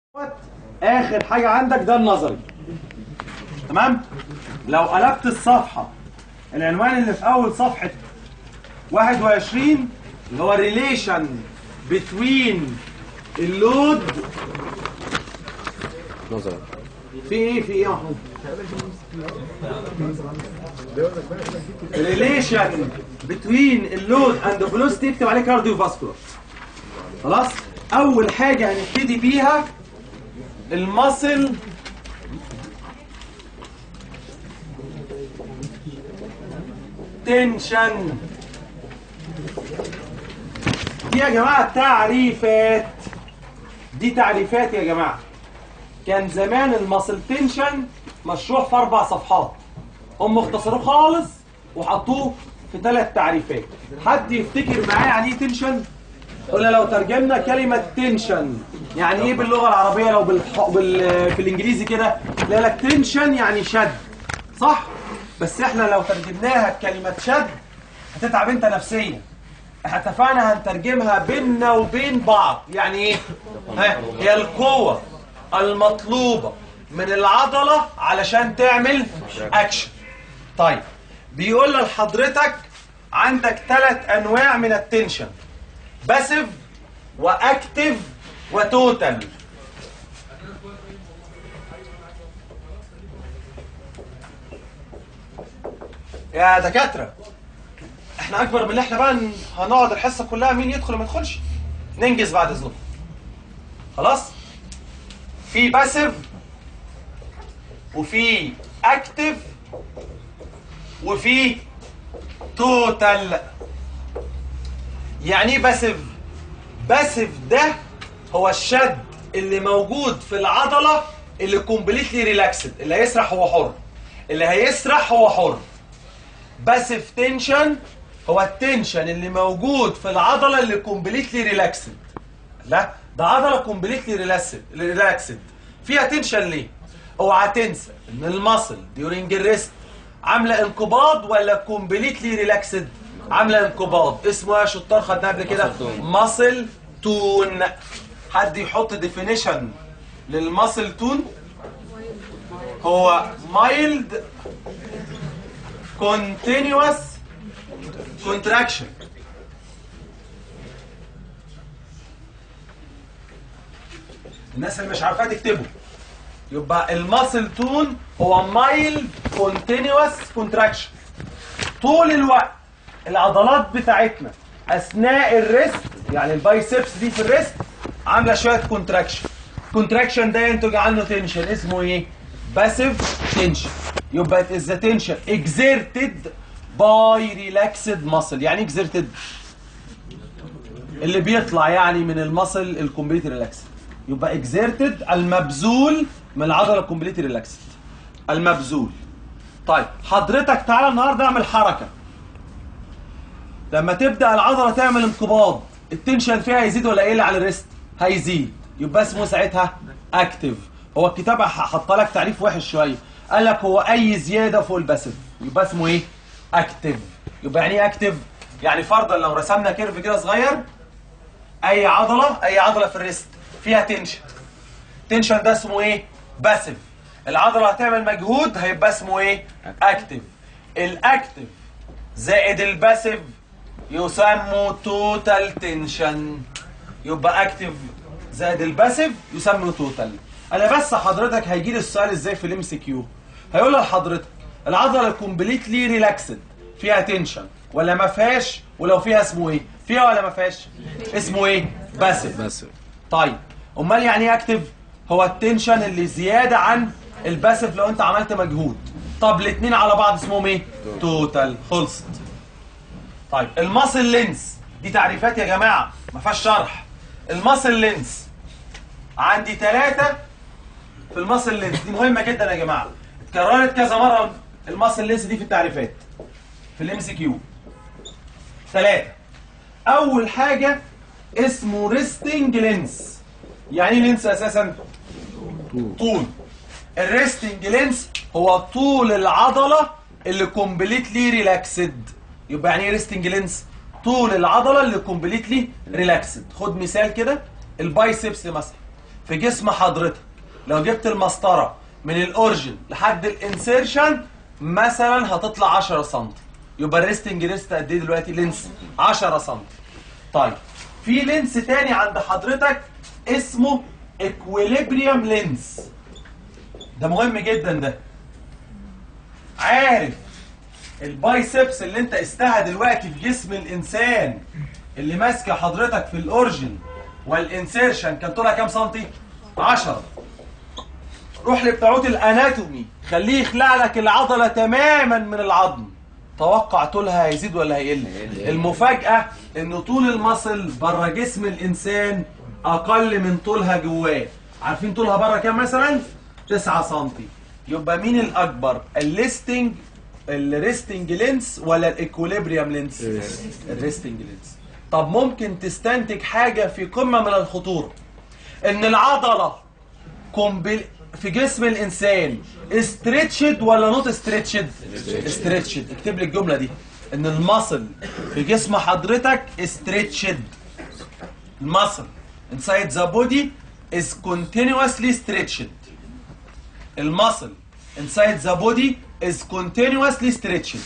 اخر حاجه عندك ده النظري تمام لو قلبت الصفحه العنوان اللي في اول صفحه 21 اللي هو relation between اللود نظرا في ايه في ايه يا محمود relation between اللود and the velocity اكتب عليه cardiovascular خلاص اول حاجه هنبتدي بيها المصل تنشن دي يا جماعه تعريفات دي تعريفات يا جماعه كان زمان المصل تنشن مشروح في اربع صفحات هم اختصروه خالص وحطوه في ثلاث تعريفات حد يفتكر معايا يعني ايه تنشن قلنا لو ترجمنا كلمة تنشن يعني ايه باللغة العربية لو بالح... بال... في الانجليزي كده لا لك تنشن يعني شد صح بس احنا لو ترجمناها بكلمة شد هتتعب انت نفسيا احنا اتفقنا هنترجمها بيننا وبين بعض يعني ايه ها هي القوة المطلوبة من العضلة علشان تعمل اكشن طيب بيقول لحضرتك عندك ثلاث انواع من التنشن باسيف واكتف وتوتال يا دكاتره احنا اكبر من اللي احنا بقى ن- هنقعد الحصه كلها مين يدخل وما يدخلش ننجز بعد اذنكم خلاص في باسيف وفي اكتف وفي توتال يعني ايه باسيف باسيف ده هو الشد اللي موجود في العضله اللي كومبليتلي ريلاكسد اللي هيسرح هو حر اللي هيسرح هو حر باسيف تنشن هو التنشن اللي موجود في العضله اللي كومبليتلي ريلاكسد لا ده عضله كومبليتلي ريلاكسد ريلاكسد فيها تنشن ليه اوعى تنسى ان المصل ديورنج الريست عامله انقباض ولا كومبليتلي ريلاكسد عامله انقباض اسمه ايه يا شطار خدناه قبل كده ماسل تون حد يحط ديفينيشن للماسل تون هو مايلد continuous contraction الناس اللي مش عارفاه تكتبه يبقى الماسل تون هو مايل كونتينوس كونتراكشن طول الوقت العضلات بتاعتنا اثناء الريست يعني البايسبس دي في الريست عامله شويه كونتراكشن كونتراكشن ده ينتج عنه تنشن اسمه ايه باسيف تنشن يبقى it is the tension exerted by relaxed muscle يعني exerted اللي بيطلع يعني من المصل الكومبليت ريلاكسد يبقى اكزيرتد المبذول من العضله الكومبليت ريلاكسد المبذول طيب حضرتك تعالى النهارده اعمل حركه لما تبدا العضله تعمل انقباض التنشن فيها هيزيد ولا يقل على الريست هيزيد يبقى اسمه ساعتها اكتف هو الكتاب حط لك تعريف وحش شويه قال لك هو اي زياده فوق الباسيف يبقى اسمه ايه اكتف يبقى يعني ايه اكتف يعني فرضا لو رسمنا كيرف كده صغير اي عضله اي عضله في الريست فيها تنشن تنشن ده اسمه ايه باسيف العضله هتعمل مجهود هيبقى اسمه ايه اكتف الاكتف زائد الباسيف يسموا توتال تنشن يبقى اكتف زائد الباسيف يسموا توتال انا بس حضرتك هيجي لي السؤال ازاي في الام سي كيو هيقول لحضرتك العضله كومبليتلي ريلاكسد فيها تنشن ولا ما فيهاش ولو فيها اسمه ايه فيها ولا ما فيهاش اسمه ايه باسيف بس طيب امال يعني ايه اكتف هو التنشن اللي زياده عن الباسيف لو انت عملت مجهود طب الاثنين على بعض اسمهم ايه توتال خلصت طيب الماسل لينس دي تعريفات يا جماعه ما فيهاش شرح الماسل لينس عندي ثلاثه في الماسل لينس دي مهمه جدا يا جماعه اتكررت كذا مره الماسل لينس دي في التعريفات في الام سي كيو ثلاثه اول حاجه اسمه ريستنج لينس يعني ايه لينس اساسا طول الريستنج لينس هو طول العضله اللي كومبليتلي ريلاكسد يبقى يعني ايه ريستنج لينس طول العضله اللي كومبليتلي ريلاكسد خد مثال كده البايسبس مثلا في جسم حضرتك لو جبت المسطره من الاورجن لحد الانسيرشن مثلا هتطلع 10 سم يبقى الريستنج ريست قد ايه دلوقتي لينس 10 سم طيب في لينس تاني عند حضرتك اسمه اكويليبريم لينس ده مهم جدا ده عارف البايسبس اللي انت قستها دلوقتي في جسم الانسان اللي ماسكه حضرتك في الاورجن والانسيرشن كان طولها كام سنتي 10 روح لبتاعوت الاناتومي خليه يخلع لك العضله تماما من العظم توقع طولها هيزيد ولا هيقل المفاجاه ان طول المصل بره جسم الانسان اقل من طولها جواه عارفين طولها بره كام مثلا 9 سم يبقى مين الاكبر الليستنج الريستنج لينس ولا الايكوليبريم لينس الريستنج لينس طب ممكن تستنتج حاجه في قمه من الخطوره ان العضله كومبل في جسم الانسان استريتشد ولا نوت استريتشد استريتشد اكتب لي الجمله دي ان المصل في جسم حضرتك استريتشد المصل inside the body is continuously stretched المصل inside the body is continuously stretched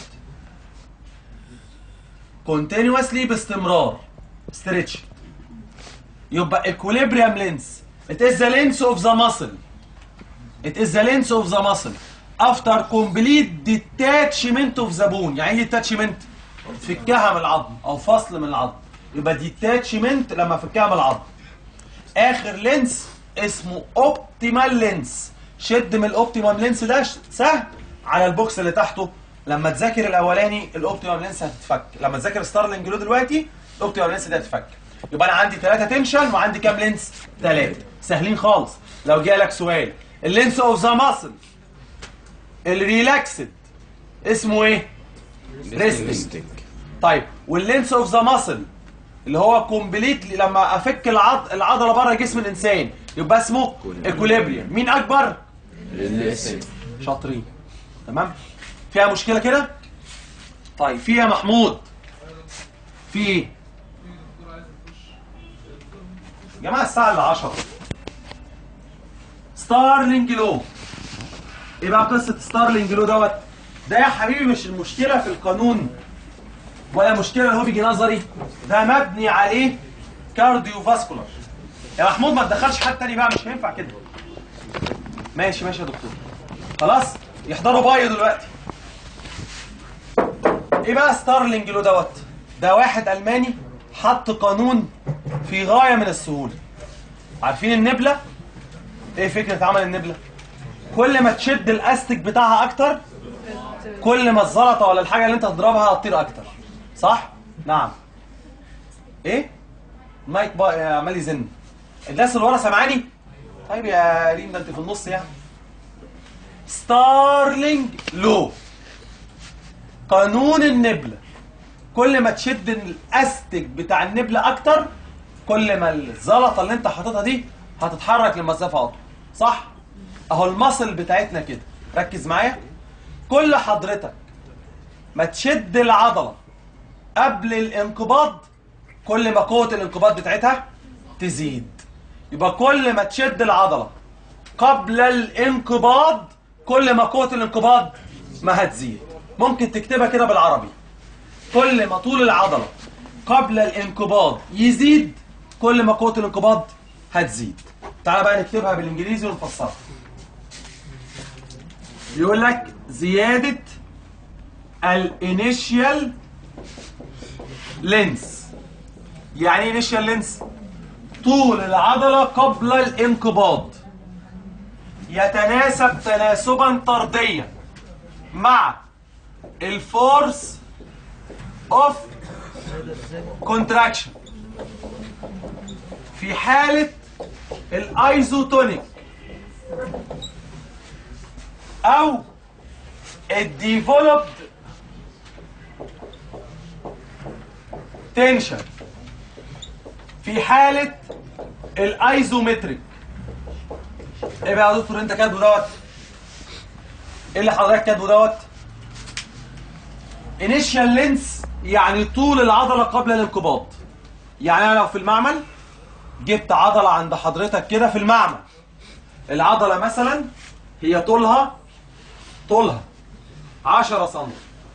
continuously باستمرار stretched يبقى equilibrium length it is the length of the muscle it is the length of the muscle after complete detachment of the bone يعني ايه detachment فكها من العظم او فصل من العظم يبقى detachment لما فكها من العظم اخر لينس اسمه اوبتيمال لينس شد من الاوبتيمال لينس ده سهل على البوكس اللي تحته لما تذاكر الاولاني الاوبتيمال لينس هتتفك لما تذاكر ستارلينج لو دلوقتي الاوبتيمال لينس ده هتتفك يبقى انا عندي ثلاثة تنشن وعندي كام لينس ثلاثة سهلين خالص لو جالك سؤال اللينس اوف ذا ماسل الريلاكسد اسمه ايه ريستنج طيب واللينس اوف ذا ماسل اللي هو كومبليتلي لما افك العض... العضله بره جسم الانسان يبقى اسمه ايكوليبريم مين اكبر شاطرين تمام فيها مشكله كده طيب فيها محمود في ايه يا جماعه الساعه اللي 10 ستارلينج لو ايه بقى قصه ستارلينج لو دوت ده يا حبيبي مش المشكله في القانون ولا مشكله اللي هو بيجي نظري ده مبني عليه كارديو فاسكولار يا محمود ما تدخلش حد تاني بقى مش هينفع كده ماشي ماشي يا دكتور خلاص يحضروا بايو دلوقتي ايه بقى ستارلينج لو دوت ده واحد الماني حط قانون في غايه من السهوله عارفين النبله ايه فكره عمل النبله كل ما تشد الاستك بتاعها اكتر كل ما الزلطه ولا الحاجه اللي انت هتضربها هتطير اكتر صح نعم ايه المايك بقى عمال يزن الناس اللي ورا سامعاني طيب يا ريم ده انت في النص يعني ستارلينج لو قانون النبله كل ما تشد الاستك بتاع النبله اكتر كل ما الزلطه اللي انت حاططها دي هتتحرك لمسافه اطول صح اهو المصل بتاعتنا كده ركز معايا كل حضرتك ما تشد العضله قبل الانقباض كل ما قوه الانقباض بتاعتها تزيد يبقى كل ما تشد العضله قبل الانقباض كل ما قوه الانقباض ما هتزيد ممكن تكتبها كده بالعربي كل ما طول العضله قبل الانقباض يزيد كل ما قوه الانقباض هتزيد تعال بقى نكتبها بالانجليزي ونفسرها يقول لك زياده الانيشيال لينس يعني ايه انيشيال لينس طول العضله قبل الانقباض يتناسب تناسبا طرديا مع الفورس اوف كونتراكشن في حاله الايزوتونيك او الديفلوبد تنشن في حالة الايزومتريك ايه بقى يا دكتور انت كاتبه دوت ايه اللي حضرتك كاتبه دوت انيشال لينس يعني طول العضلة قبل الانقباض يعني انا لو في المعمل جبت عضله عند حضرتك كده في المعمل العضله مثلا هي طولها طولها 10 سم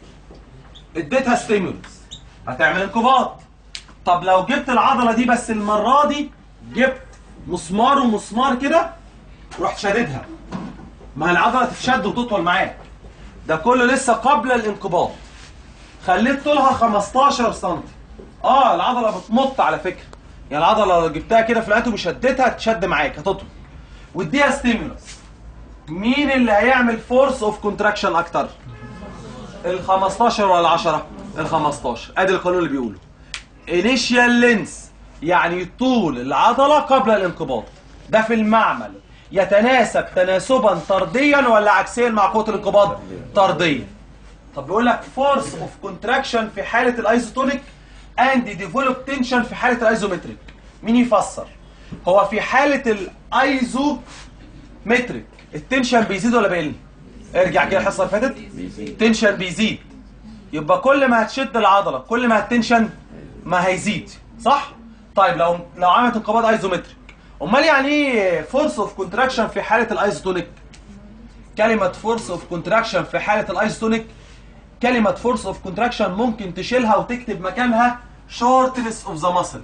اديتها ستيمولس هتعمل انقباض طب لو جبت العضله دي بس المره دي جبت مسمار ومسمار كده ورحت شاددها ما هي العضله تتشد وتطول معاك ده كله لسه قبل الانقباض خليت طولها 15 سم اه العضله بتمط على فكره يعني العضله لو جبتها كده في الاتوم وشدتها تشد معاك هتطول واديها ستيمولس مين اللي هيعمل فورس اوف كونتراكشن اكتر ال 15 ولا ال 10 ال 15 ادي القانون اللي بيقوله انيشيال لينس يعني طول العضله قبل الانقباض ده في المعمل يتناسب تناسبا طرديا ولا عكسيا مع قوه الانقباض طرديا طب بيقول لك فورس اوف كونتراكشن في حاله الايزوتونيك اند ديفلوب تنشن في حاله الايزومتريك مين يفسر هو في حاله الايزو مترك التنشن بيزيد ولا بيقل ارجع كده الحصه اللي فاتت التنشن بيزيد يبقى كل ما هتشد العضله كل ما التنشن ما هيزيد صح طيب لو لو عملت انقباض ايزومتريك امال يعني ايه فورس اوف كونتراكشن في حاله الايزوتونيك كلمه فورس اوف كونتراكشن في حاله الايزوتونيك كلمه فورس اوف كونتراكشن ممكن تشيلها وتكتب مكانها شورتنس اوف ذا ماسل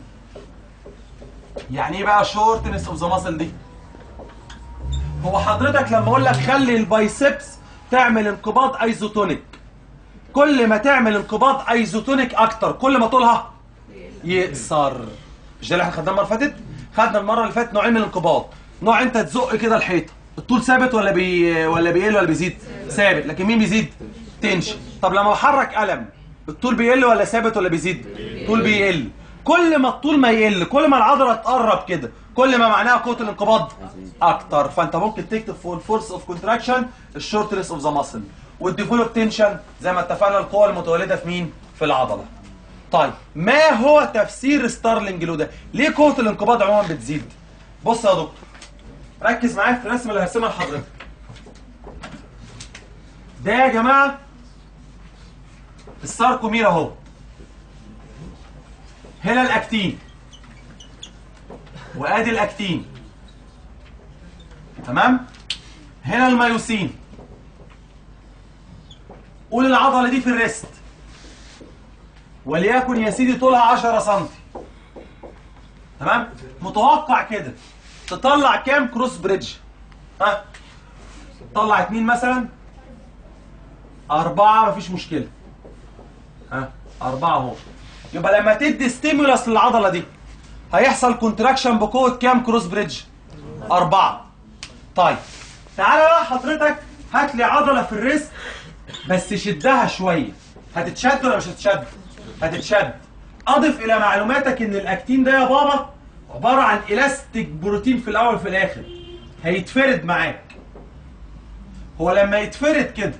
يعني ايه بقى شورتنس اوف ذا ماسل دي هو حضرتك لما اقول لك خلي البايسبس تعمل انقباض ايزوتونيك كل ما تعمل انقباض ايزوتونيك اكتر كل ما طولها يقصر مش ده اللي احنا خدناه المره اللي فاتت خدنا المره اللي فاتت نوعين من الانقباض نوع انت تزق كده الحيطه الطول ثابت ولا بي ولا بيقل ولا بيزيد ثابت لكن مين بيزيد تنشن طب لما بحرك قلم الطول بيقل ولا ثابت ولا بيزيد الطول بيقل كل ما الطول ما يقل كل ما العضله تقرب كده كل ما معناها قوه الانقباض اكتر فانت ممكن تكتب فوق الفورس اوف كونتراكشن الشورتنس اوف ذا ماسل والديفلوب تنشن زي ما اتفقنا القوه المتولده في مين في العضله طيب ما هو تفسير ستارلينج لو ده ليه قوه الانقباض عموما بتزيد بص يا دكتور ركز معايا في الرسمه اللي هرسمها لحضرتك ده يا جماعه الساركومير اهو هنا الاكتين وادي الاكتين تمام هنا الميوسين قول العضله دي في الريست وليكن يا سيدي طولها 10 سم تمام متوقع كده تطلع كام كروس بريدج ها تطلع اتنين مثلا أربعة مفيش مشكلة ها أربعة اهو يبقى لما تدي ستيمولاس للعضلة دي هيحصل كونتراكشن بقوة كام كروس بريدج؟ أربعة طيب تعالى بقى حضرتك هات لي عضلة في الريست بس شدها شوية هتتشد ولا مش هتتشد؟ هتتشد أضف إلى معلوماتك إن الأكتين ده يا بابا عبارة عن إلاستيك بروتين في الأول وفي الآخر هيتفرد معاك هو لما يتفرد كده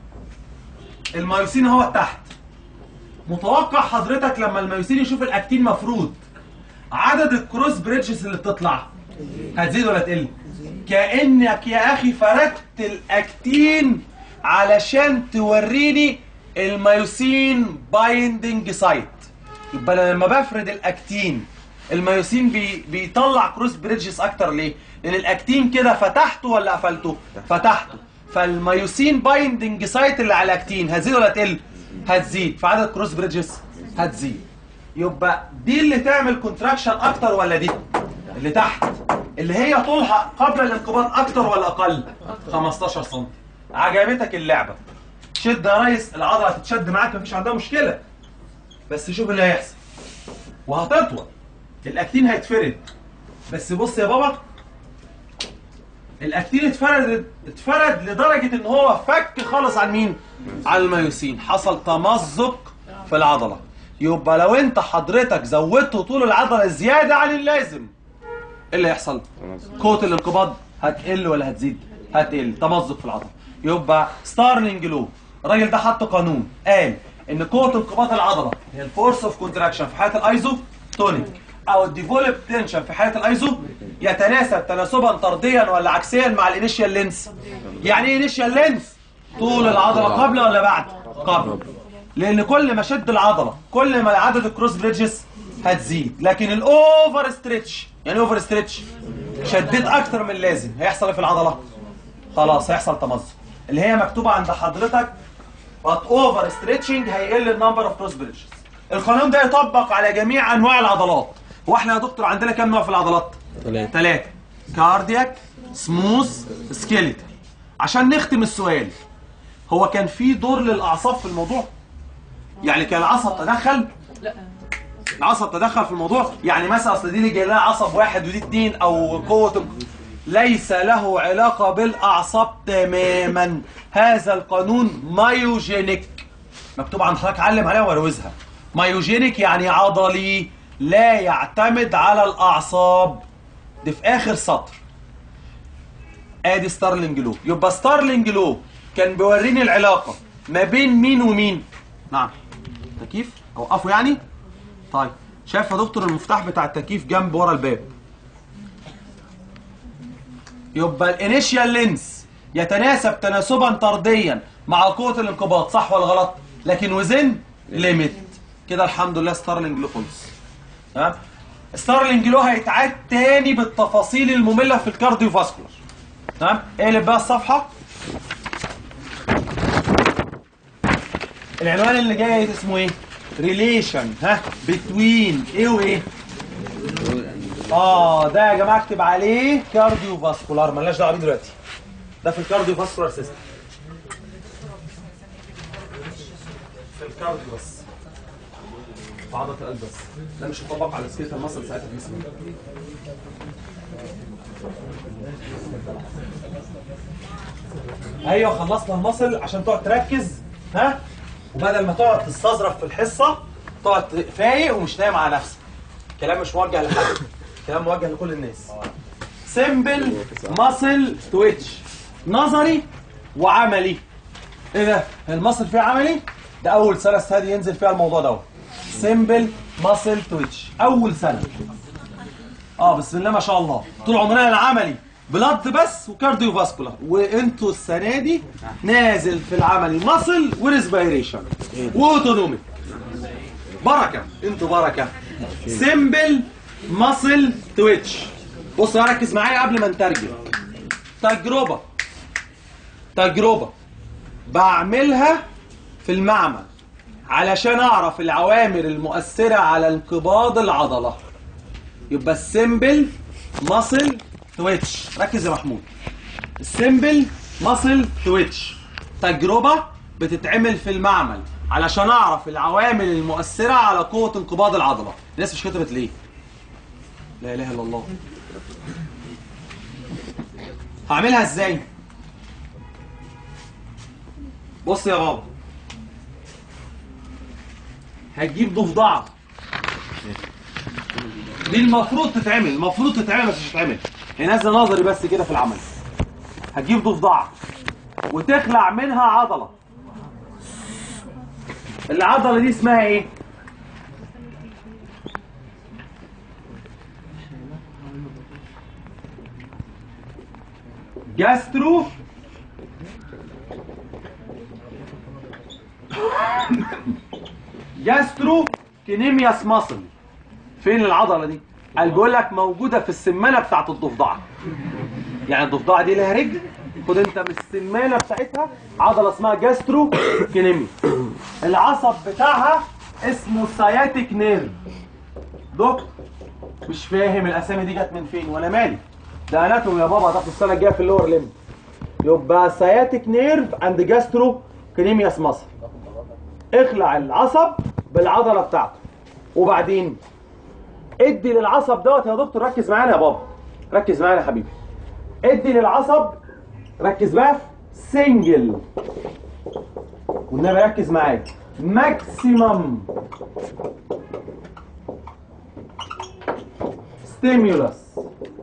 الميوسين هو تحت متوقع حضرتك لما الميوسين يشوف الاكتين مفروض عدد الكروس بريدجز اللي بتطلع هتزيد ولا تقل كانك يا اخي فردت الاكتين علشان توريني الميوسين بايندنج سايت يبقى أنا لما بفرد الاكتين الميوسين بي بيطلع كروس بريدجز اكتر ليه لان الاكتين كده فتحته ولا قفلته فتحته فالميوسين بايندنج سايت اللي على الاكتين هتزيد ولا تقل هتزيد فعدد كروس بريدجز هتزيد يبقى دي اللي تعمل كونتراكشن اكتر ولا دي اللي تحت اللي هي طولها قبل الانقباض اكتر ولا اقل 15 سم عجبتك اللعبه شد يا ريس العضله هتتشد معاك مفيش عندها مشكله بس شوف اللي هيحصل وهتطول الاكتين هيتفرد بس بص يا بابا الاكتين اتفرد اتفرد لدرجه ان هو فك خالص عن مين عن الميوسين حصل تمزق في العضله يبقى لو انت حضرتك زودت طول العضله زياده عن اللازم ايه اللي هيحصل قوه الانقباض هتقل ولا هتزيد هتقل تمزق في العضله يبقى ستارلينج لو الراجل ده حط قانون قال ان قوه انقباض العضله هي الفورس اوف كونتراكشن في حاله الايزو تونيك او الديفولب تنشن في حاله الايزو يتناسب تناسبا طرديا ولا عكسيا مع الانيشيال لينس يعني ايه انيشيال لينس طول العضله قبل ولا بعد قبل لان كل ما شد العضله كل ما عدد الكروس بريدجز هتزيد لكن الاوفر ستريتش يعني اوفر ستريتش شديت اكتر من اللازم هيحصل ايه في العضله خلاص هيحصل تمزق اللي هي مكتوبه عند حضرتك بات اوفر ستريتشنج هيقل النمبر اوف كروس بريدجز القانون ده يطبق على جميع انواع العضلات هو احنا يا دكتور عندنا كام نوع في العضلات ثلاثة ثلاثة كاردياك سموث سكيليتال عشان نختم السؤال هو كان في دور للاعصاب في الموضوع يعني كان العصب تدخل لا العصب تدخل في الموضوع يعني مثلا اصل دي اللي جاي لها عصب واحد ودي اتنين او قوه ليس له علاقه بالاعصاب تماما هذا القانون مايوجينيك مكتوب عند حضرتك علم عليها واروزها مايوجينيك يعني عضلي لا يعتمد على الاعصاب دي في اخر سطر ادي ستارلينج لو يبقى ستارلينج لو كان بيوريني العلاقه ما بين مين ومين نعم تكييف اوقفه يعني طيب شايف يا دكتور المفتاح بتاع التكييف جنب ورا الباب يبقى الانيشيال لينس يتناسب تناسبا طرديا مع قوه الانقباض صح ولا غلط لكن وزن ليميت كده الحمد لله ستارلينج لو خلص تمام ستارلينج لو هيتعاد تاني بالتفاصيل الممله في الكارديو فاسكولار تمام اقلب بقى الصفحه العنوان اللي جاي اسمه ايه ريليشن ها بتوين ايه وايه اه ده يا جماعه اكتب عليه كارديو فاسكولار مالناش دعوه بيه دلوقتي ده في الكارديو فاسكولار سيستم في الكارديو بس في عضله القلب بس ده مش مطبق على سكيلتال ماسل ساعتها في جسمك ايوه خلصنا المصل عشان تقعد تركز ها وبدل ما تقعد تستظرف في الحصه تقعد فايق ومش نايم على نفسك كلام مش موجه لحد كلام موجه لكل الناس سيمبل ماسل تويتش نظري وعملي ايه ده المصل فيه عملي ده اول سنه السنه دي ينزل فيها الموضوع دوت سيمبل ماسل تويتش اول سنه اه بسم الله ما شاء الله طول عمرنا العملي بلاد بس وكارديو فاسكولار وانتوا السنه دي نازل في العملي ماسل وريسبيريشن واوتونوميك بركه انتوا بركه سيمبل ماسل تويتش بص ركز معايا قبل ما نترجم تجربه تجربه بعملها في المعمل علشان اعرف العوامل المؤثره على انقباض العضله يبقى السيمبل ماسل تويتش ركز يا محمود السيمبل ماسل تويتش تجربه بتتعمل في المعمل علشان اعرف العوامل المؤثره على قوه انقباض العضله الناس مش كتبت ليه لا اله الا الله هعملها ازاي بص يا بابا هتجيب ضفدعه دي المفروض تتعمل المفروض تتعمل بس مش تتعمل هي نازله نظري بس كده في العمل هتجيب ضفدعه وتخلع منها عضله العضله دي اسمها ايه جاسترو جاسترو كينيمياس ماسل فين العضله دي قال بيقول لك موجوده في السمانه بتاعت الضفدعه يعني الضفدعه دي لها رجل خد انت من السمانه بتاعتها عضله اسمها جاسترو كينيمي العصب بتاعها اسمه سياتيك نيرف دكتور مش فاهم الاسامي دي جت من فين وانا مالي ده اناتومي يا بابا هتاخد السنه الجايه في اللور ليمب يبقى سياتيك نيرف اند جاسترو كريمياس ماسل اخلع العصب بالعضله بتاعته وبعدين ادي للعصب دوت يا دكتور ركز معانا يا بابا ركز معانا يا حبيبي ادي للعصب ركز بقى في سنجل والنبي ركز معايا ماكسيمم ستيمولس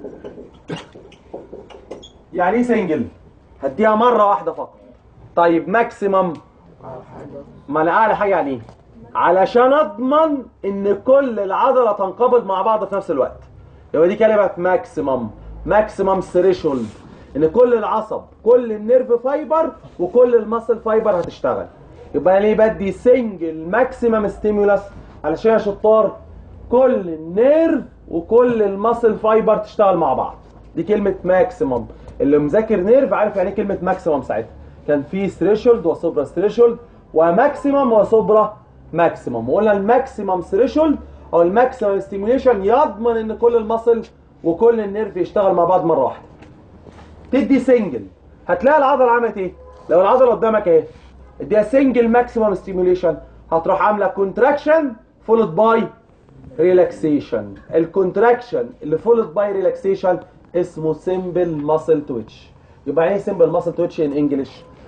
يعني ايه سنجل هديها مره واحده فقط طيب ماكسيمم ما انا اعلى حاجه يعني ايه علشان اضمن ان كل العضله تنقبض مع بعض في نفس الوقت يبقى دي كلمه ماكسيمم ماكسيمم ثريشولد ان كل العصب كل النيرف فايبر وكل المسل فايبر هتشتغل يبقى ليه بدي سنجل ماكسيمم ستيمولس علشان يا شطار كل النيرف وكل الماسل فايبر تشتغل مع بعض دي كلمه ماكسيمم اللي مذاكر نيرف عارف يعني ايه كلمه ماكسيمم ساعتها كان في ثريشولد وسوبرا ثريشولد وماكسيمم وسوبرا ماكسيمم وقلنا الماكسيمم ثريشولد او الماكسيمم ستيميوليشن يضمن ان كل الماسل وكل النيرف يشتغل مع بعض مره واحده تدي سنجل هتلاقي العضله عملت ايه لو العضله قدامك اهي اديها سنجل ماكسيمم ستيميوليشن هتروح عامله كونتراكشن فولد باي ريلاكسيشن الكونتراكشن اللي فولد باي ريلاكسيشن اسمه سمبل ماسل تويتش يبقى ايه سمبل ماسل تويتش ان انجلش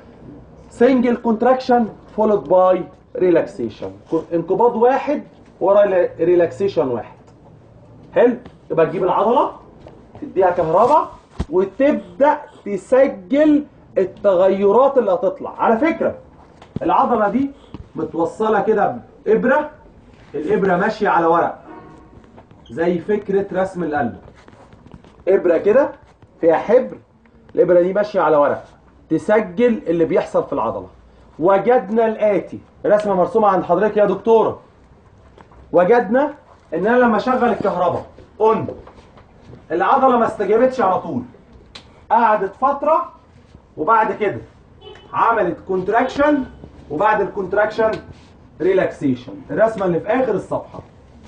سنجل كونتراكشن فولد باي ريلاكسيشن انقباض واحد ورا ريلاكسيشن واحد حلو يبقى تجيب العضله تديها كهرباء وتبدا تسجل التغيرات اللي هتطلع على فكره العضله دي متوصله كده بابره الابره ماشيه على ورق زي فكره رسم القلب ابره كده فيها حبر الابره دي ماشيه على ورق تسجل اللي بيحصل في العضله وجدنا الاتي رسمه مرسومه عند حضرتك يا دكتوره وجدنا ان انا لما اشغل الكهرباء اون العضله ما استجابتش على طول قعدت فتره وبعد كده عملت كونتراكشن وبعد الكونتراكشن ريلاكسيشن الرسمه اللي في اخر الصفحه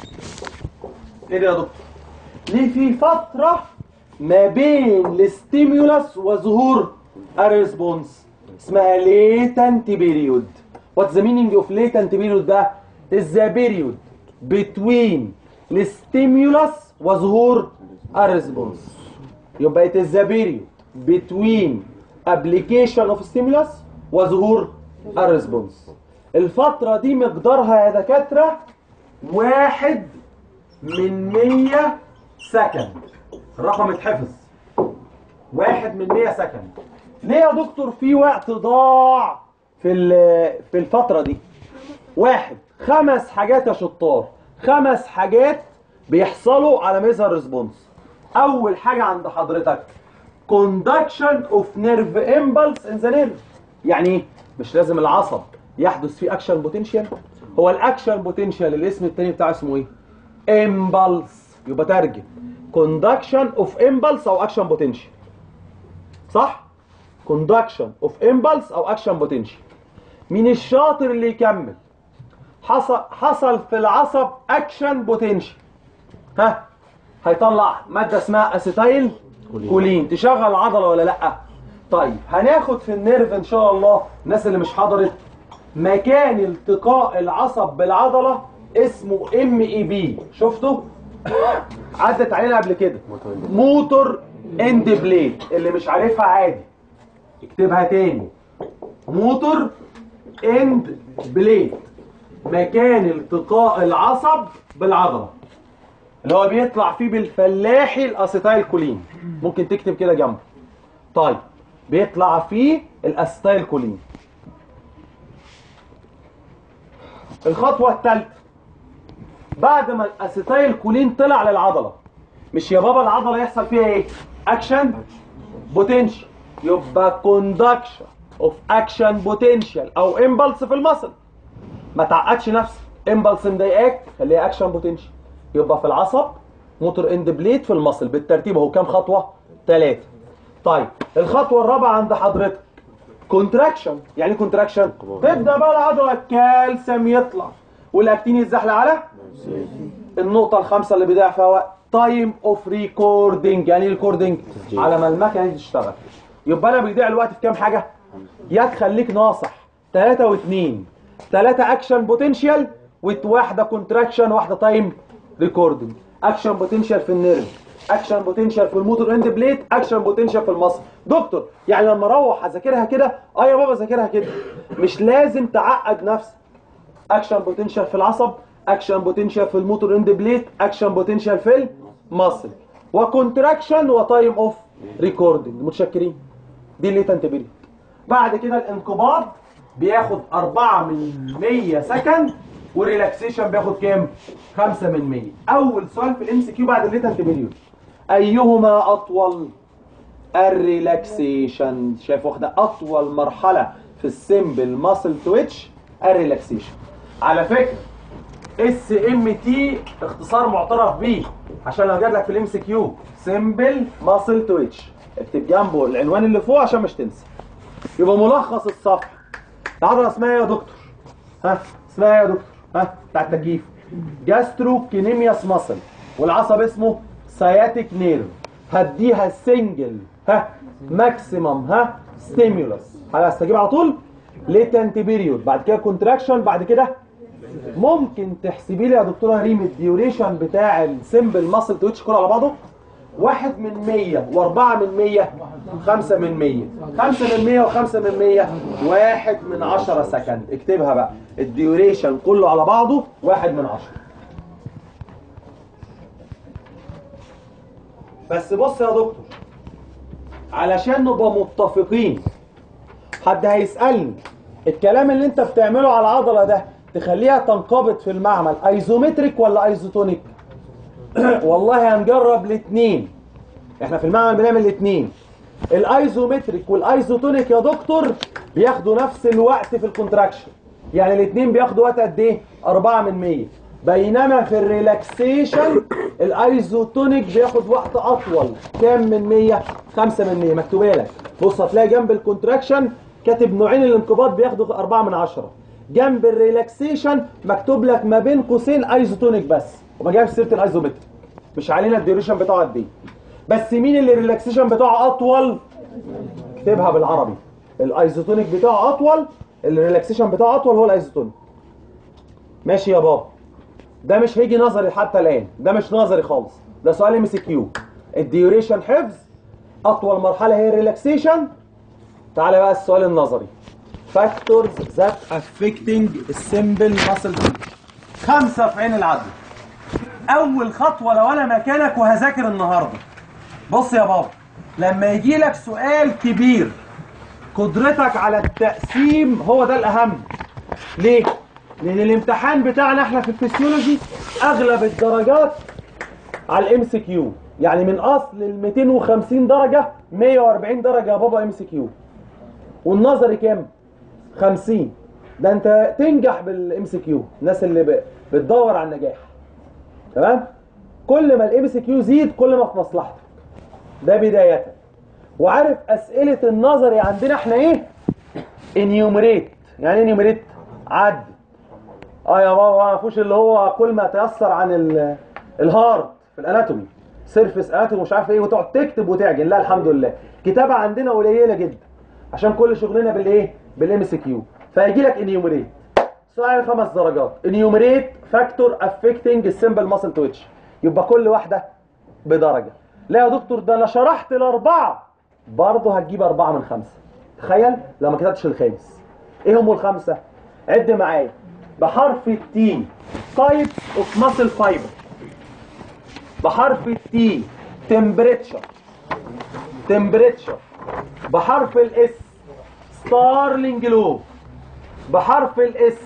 ايه ده يا دكتور ليه في فتره ما بين الستيمولس وظهور الريسبونس اسمها latent period what's the meaning of latent period ده is the period between الستيمولس وظهور الريسبونس يبقى it is the period between application of stimulus وظهور الريسبونس الفترة دي مقدارها يا دكاترة واحد من مية سكند الرقم اتحفظ واحد من مية سكند ليه يا دكتور في وقت ضاع في ال- في الفترة دي واحد خمس حاجات يا شطار خمس حاجات بيحصلوا على ما يظهر ريسبونس اول حاجة عند حضرتك conduction of nerve impulse in the nerve يعني ايه مش لازم العصب يحدث فيه اكشن بوتنشال هو الاكشن بوتنشال الاسم التاني بتاعه اسمه ايه امبلس يبقى ترجم conduction of impulse او action potential صح conduction of impulse او action potential مين الشاطر اللي يكمل حصل حصل في العصب اكشن بوتنشال ها هيطلع ماده اسمها اسيتايل كولين تشغل العضله ولا لا طيب هناخد في النيرف ان شاء الله الناس اللي مش حضرت مكان التقاء العصب بالعضله اسمه ام اي بي شفتوا عدت علينا قبل كده موتور اند بليد اللي مش عارفها عادي اكتبها تاني موتور اند بليد مكان التقاء العصب بالعضله اللي هو بيطلع فيه بالفلاحي الاسيتايل كولين ممكن تكتب كده جنبه طيب بيطلع فيه الاسيتايل كولين الخطوه الثالثه بعد ما الاسيتايل كولين طلع للعضله مش يا بابا العضله يحصل فيها ايه اكشن بوتنشال يبقى كوندكشن اوف اكشن بوتنشال او امبلس في المصل ما تعقدش نفسك امبلس مضايقاك خليها اكشن بوتنشال يبقى في العصب موتور اند بليد في المصل بالترتيب اهو كام خطوه ثلاثه طيب الخطوه الرابعه عند حضرتك كونتراكشن يعني كونتراكشن تبدا بقى العضله الكالسيوم يطلع والاكتين يتزحلق على النقطه الخامسه اللي بيضيع فيها وقت تايم اوف ريكوردنج يعني ريكوردنج على ما المكنه دي تشتغل يبقى انا بيضيع الوقت في كام حاجه يا تخليك ناصح ثلاثة واثنين ثلاثة اكشن بوتنشال وواحدة كونتراكشن واحدة تايم ريكوردنج اكشن بوتنشال في النيرف اكشن بوتنشال في الموتور اند بليد اكشن بوتنشال في المصل دكتور يعني لما اروح اذاكرها كده اه يا بابا ذاكرها كده مش لازم تعقد نفسك اكشن بوتنشال في العصب اكشن بوتنشال في الموتور اند بليد اكشن بوتنشال في المصل وكونتراكشن وتايم اوف ريكوردنج متشكرين دي اللي تنتبري بعد كده الانقباض بياخد 4 من 100 سكند والريلاكسيشن بياخد كام 5 من 100 اول سؤال في الام سي كيو بعد الليتنت بيريود ايهما اطول الريلاكسيشن شايف واخده اطول مرحله في السمبل ماسل تويتش الريلاكسيشن على فكره اس ام تي اختصار معترف بيه عشان لو جات لك في الام سي كيو سمبل ماسل تويتش اكتب جنبه العنوان اللي فوق عشان مش تنسى يبقى ملخص الصفحه العضله اسمها ايه يا دكتور ها اسمها ايه يا دكتور ها بتاع التكييف جاسترو كينيمياس ماسل والعصب اسمه سياتيك نيرف هديها سنجل ها ماكسيمم ها ستيمولس هستجيب على طول ليتنت بيريود بعد كده كونتراكشن بعد كده ممكن تحسبي لي يا دكتوره ريم الديوريشن بتاع السمبل ماسل تويتش كله على بعضه واحد من مية واربعة من مية خمسة من مية خمسة من مية وخمسة من مية واحد من عشرة سكند اكتبها بقى الديوريشن كله على بعضه واحد من عشرة بس بص يا دكتور علشان نبقى متفقين حد هيسألني الكلام اللي انت بتعمله على العضلة ده تخليها تنقبض في المعمل ايزومتريك ولا ايزوتونيك والله هنجرب الاثنين احنا في المعمل بنعمل الاثنين الايزومتريك والايزوتونيك يا دكتور بياخدوا نفس الوقت في الكونتراكشن يعني الاثنين بياخدوا وقت قد ايه 4 من 100 بينما في الريلاكسيشن الايزوتونيك بياخد وقت اطول كام من 100 5 من 100 مكتوبه لك بص هتلاقي جنب الكونتراكشن كاتب نوعين الانقباض بياخدوا 4 من 10 جنب الريلاكسيشن مكتوب لك ما بين قوسين ايزوتونيك بس وما جابش سيره الايزومتريك مش علينا الديوريشن بتاعه قد ايه بس مين اللي الريلاكسيشن بتاعه اطول اكتبها بالعربي الايزوتونيك بتاعه اطول الريلاكسيشن بتاعه اطول هو الايزوتونيك ماشي يا بابا ده مش هيجي نظري حتى الان ده مش نظري خالص ده سؤال ام سي كيو الديوريشن حفظ اطول مرحله هي الريلاكسيشن تعالى بقى السؤال النظري فاكتورز ذات افكتنج السمبل ماسل خمسه في عين العدل اول خطوه لو انا مكانك وهذاكر النهارده بص يا بابا لما يجي لك سؤال كبير قدرتك على التقسيم هو ده الاهم ليه لان الامتحان بتاعنا احنا في الفسيولوجي اغلب الدرجات على الام سي كيو يعني من اصل ال 250 درجه 140 درجه يا بابا ام سي كيو والنظري كام 50 ده انت تنجح بالام سي كيو الناس اللي ب- بتدور على النجاح تمام كل ما الام سي كيو زيد كل ما في مصلحتك ده بدايه وعارف اسئله النظري عندنا احنا ايه انيومريت يعني ايه انيومريت عد اه يا بابا ما فيهوش اللي هو كل ما تيسر عن ال- الهارد في الاناتومي سيرفيس اناتومي مش عارف ايه وتقعد تكتب وتعجن لا الحمد لله كتابه عندنا قليله جدا عشان كل شغلنا بالايه بالام سي كيو فيجي لك انيومريت سؤال خمس درجات انيومريت فاكتور افكتنج السمبل ماسل تويتش يبقى كل واحده بدرجه لا يا دكتور ده انا شرحت الاربعه برضه هتجيب اربعه من خمسه تخيل لو ما كتبتش الخامس ايه هم الخمسه عد معايا بحرف التي تايب اوف ماسل فايبر بحرف التي تمبريتشر تمبريتشر بحرف الاس ستارلينج لو بحرف الاس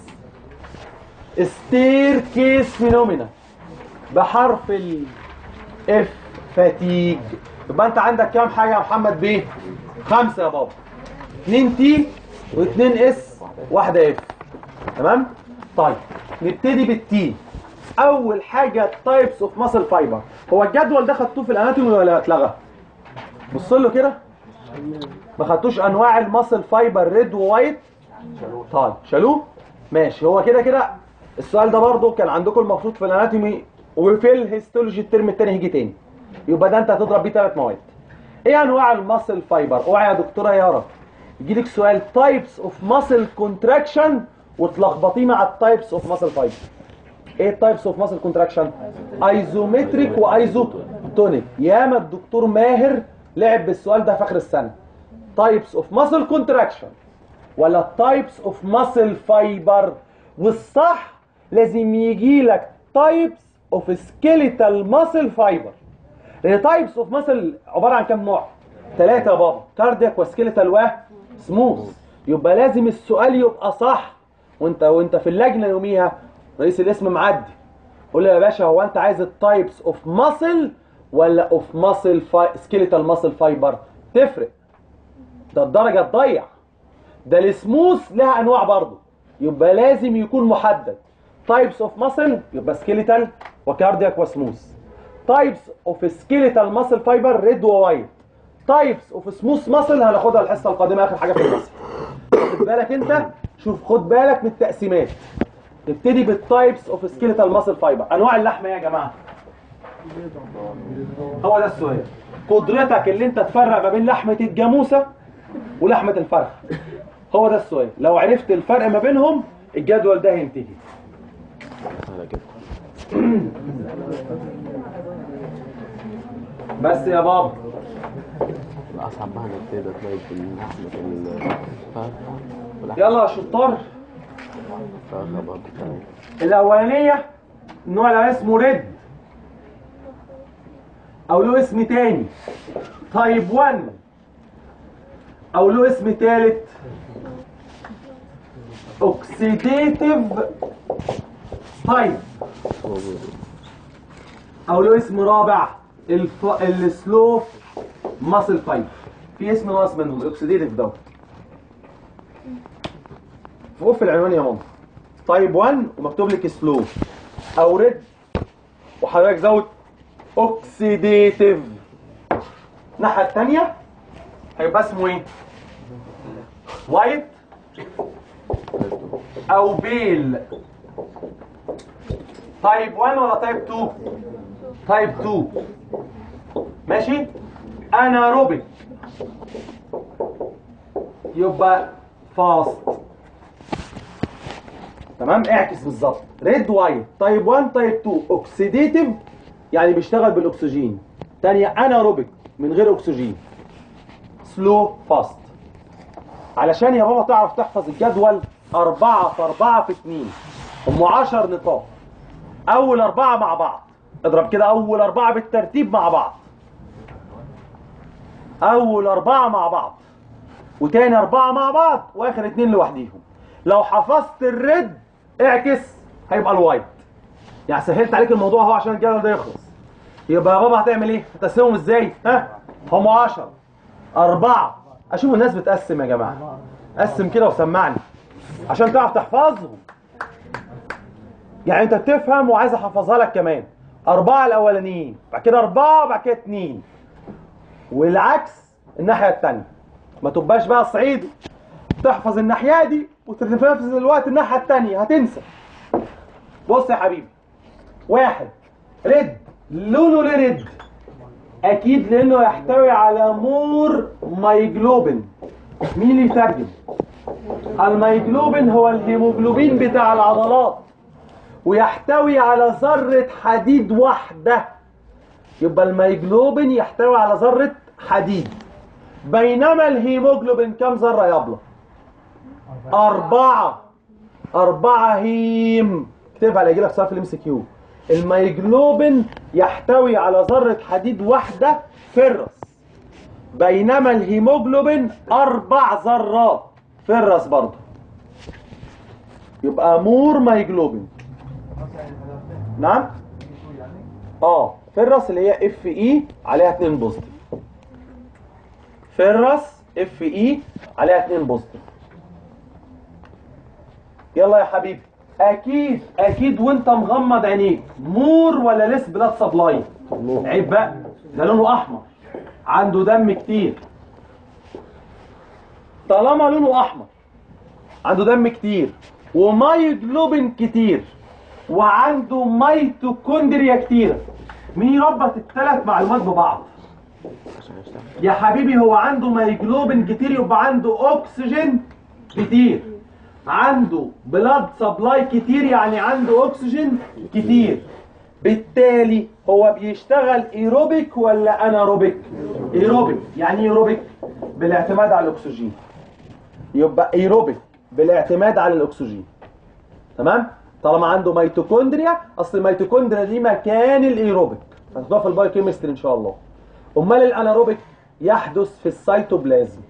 ستير كيس فينومينا بحرف الاف فاتيج يبقى انت عندك كام حاجه يا محمد بيه خمسه يا بابا 2 تي و2 اس واحده اف تمام طيب نبتدي بالتي اول حاجه تايبس اوف ماسل فايبر هو الجدول ده خدتوه في الاناتومي ولا اتلغى بص له كده ما خدتوش انواع الماسل فايبر ريد ووايت طيب شالوه ماشي هو كده كده السؤال ده برضو كان عندكم المفروض في الاناتومي وفي الهيستولوجي الترم التاني هيجي تاني يبقى ده انت هتضرب بيه ثلاث مواد ايه انواع الماسل فايبر اوعى يا دكتوره يارا يجي لك سؤال تايبس اوف ماسل كونتراكشن وتلخبطيه مع التايبس اوف ماسل فايبر ايه التايبس اوف ماسل كونتراكشن ايزومتريك وايزوتونيك ياما الدكتور ماهر لعب بالسؤال ده في اخر السنه تايبس اوف ماسل كونتراكشن ولا تايبس اوف ماسل فايبر والصح لازم يجي لك تايبس اوف سكيليتال ماسل فايبر لان تايبس اوف ماسل عباره عن كام نوع ثلاثه يا بابا كاردياك وسكيليتال و سموث يبقى لازم السؤال يبقى صح وانت وانت في اللجنه يوميها رئيس الاسم معدي قول له يا باشا هو انت عايز التايبس اوف ماسل ولا اوف ماسل سكيليتال ماسل فايبر تفرق ده الدرجه تضيع ده السموث لها انواع برضه يبقى لازم يكون محدد تايبس اوف ماسل يبقى سكيليتال وكاردياك وسموث تايبس اوف سكيليتال ماسل فايبر ريد ووايت تايبس اوف سموث ماسل هناخدها الحصه القادمه اخر حاجه في الماسل خد بالك انت شوف خد بالك من التقسيمات نبتدي بالتايبس اوف سكيليتال ماسل فايبر انواع اللحمه ايه يا جماعه هو ده السؤال قدرتك اللي انت تفرق ما بين لحمه الجاموسه ولحمه الفرخ هو ده السؤال لو عرفت الفرق ما بينهم الجدول ده هينتهي على كده بس يا بابا الأصعب بقى إنك تقدر تلاقي في لحمة الفرخة ولحمة يلا يا شطار الفرخة برضه تاني الاولانيه النوع اللي اسمه ريد او له اسم تاني تايب 1 او له اسم تالت اوكسيديتيف تايب او له اسم رابع الف... السلو ماسل فايبر في اسم ناقص منهم الاكسيديتيف دوت فوق في العنوان يا ماما تايب 1 ومكتوب لك سلو او ريد وحضرتك زود اوكسيديتيف الناحيه الثانيه هيبقى اسمه ايه وايت او بيل تايب 1 ولا تايب 2 تايب 2 ماشي اناروبيك يبقى فاست تمام اعكس بالظبط ريد وايت تايب 1 تايب 2 اوكسيديتيف يعني بيشتغل بالاكسجين تانية اناروبيك من غير اكسجين سلو فاست علشان يا بابا تعرف تحفظ الجدول أربعة في أربعة في اتنين هم عشر نقاط أول أربعة مع بعض اضرب كده أول أربعة بالترتيب مع بعض أول أربعة مع بعض وتاني أربعة مع بعض وآخر اتنين لوحديهم لو حفظت الريد اعكس هيبقى الوايت يعني سهلت عليك الموضوع اهو عشان الجدول ده يخلص يبقى يا بابا هتعمل ايه؟ هتقسمهم ازاي؟ ها؟ هم 10 أربعة أشوف الناس بتقسم يا جماعة قسم كده وسمعني عشان تعرف تحفظهم يعني أنت بتفهم وعايز أحفظها لك كمان أربعة الأولانيين بعد كده أربعة بعد كده اتنين والعكس الناحية التانية ما تبقاش بقى صعيدي تحفظ الناحية دي وفي نفس الوقت الناحية التانية هتنسى بص يا حبيبي واحد ريد لونه ليه ريد اكيد لانه يحتوي على مور مايجلوبين مين اللي يترجم المايجلوبين هو الهيموجلوبين بتاع العضلات ويحتوي على ذرة حديد واحدة يبقى المايجلوبين يحتوي على ذرة حديد بينما الهيموجلوبين كم ذرة يا ابله أربعة أربعة هيم اكتبها اللي يجيلك سؤال في الام سي كيو المايجلوبين يحتوي على ذرة حديد واحدة فرس بينما الهيموجلوبين أربع ذرات فرس برضه يبقى مور مايجلوبين نعم اه فرس اللي هي اف اي عليها 2 بوزيتيف فرس اف اي عليها 2 بوزيتيف يلا يا حبيبي اكيد اكيد وانت مغمض عينيك مور ولا لس بلاد سبلاي عيب بقى ده لونه احمر عنده دم كتير طالما لونه احمر عنده دم كتير ومايجلوبين كتير وعنده ميتوكوندريا كتير مين يربط الثلاث معلومات ببعض عشان يشتغل يا حبيبي هو عنده مايجلوبين كتير يبقى عنده اكسجين كتير عنده بلاد سبلاي كتير يعني عنده اكسجين كتير بالتالي هو بيشتغل ايروبيك ولا اناروبيك ايروبيك يعني ايه ايروبيك بالاعتماد على الاكسجين يبقى ايروبيك بالاعتماد على الاكسجين تمام طالما عنده ميتوكوندريا اصل الميتوكوندريا دي مكان الايروبيك هتاخدوها في البايوكيمستري ان شاء الله امال الاناروبيك يحدث في السيتوبلازم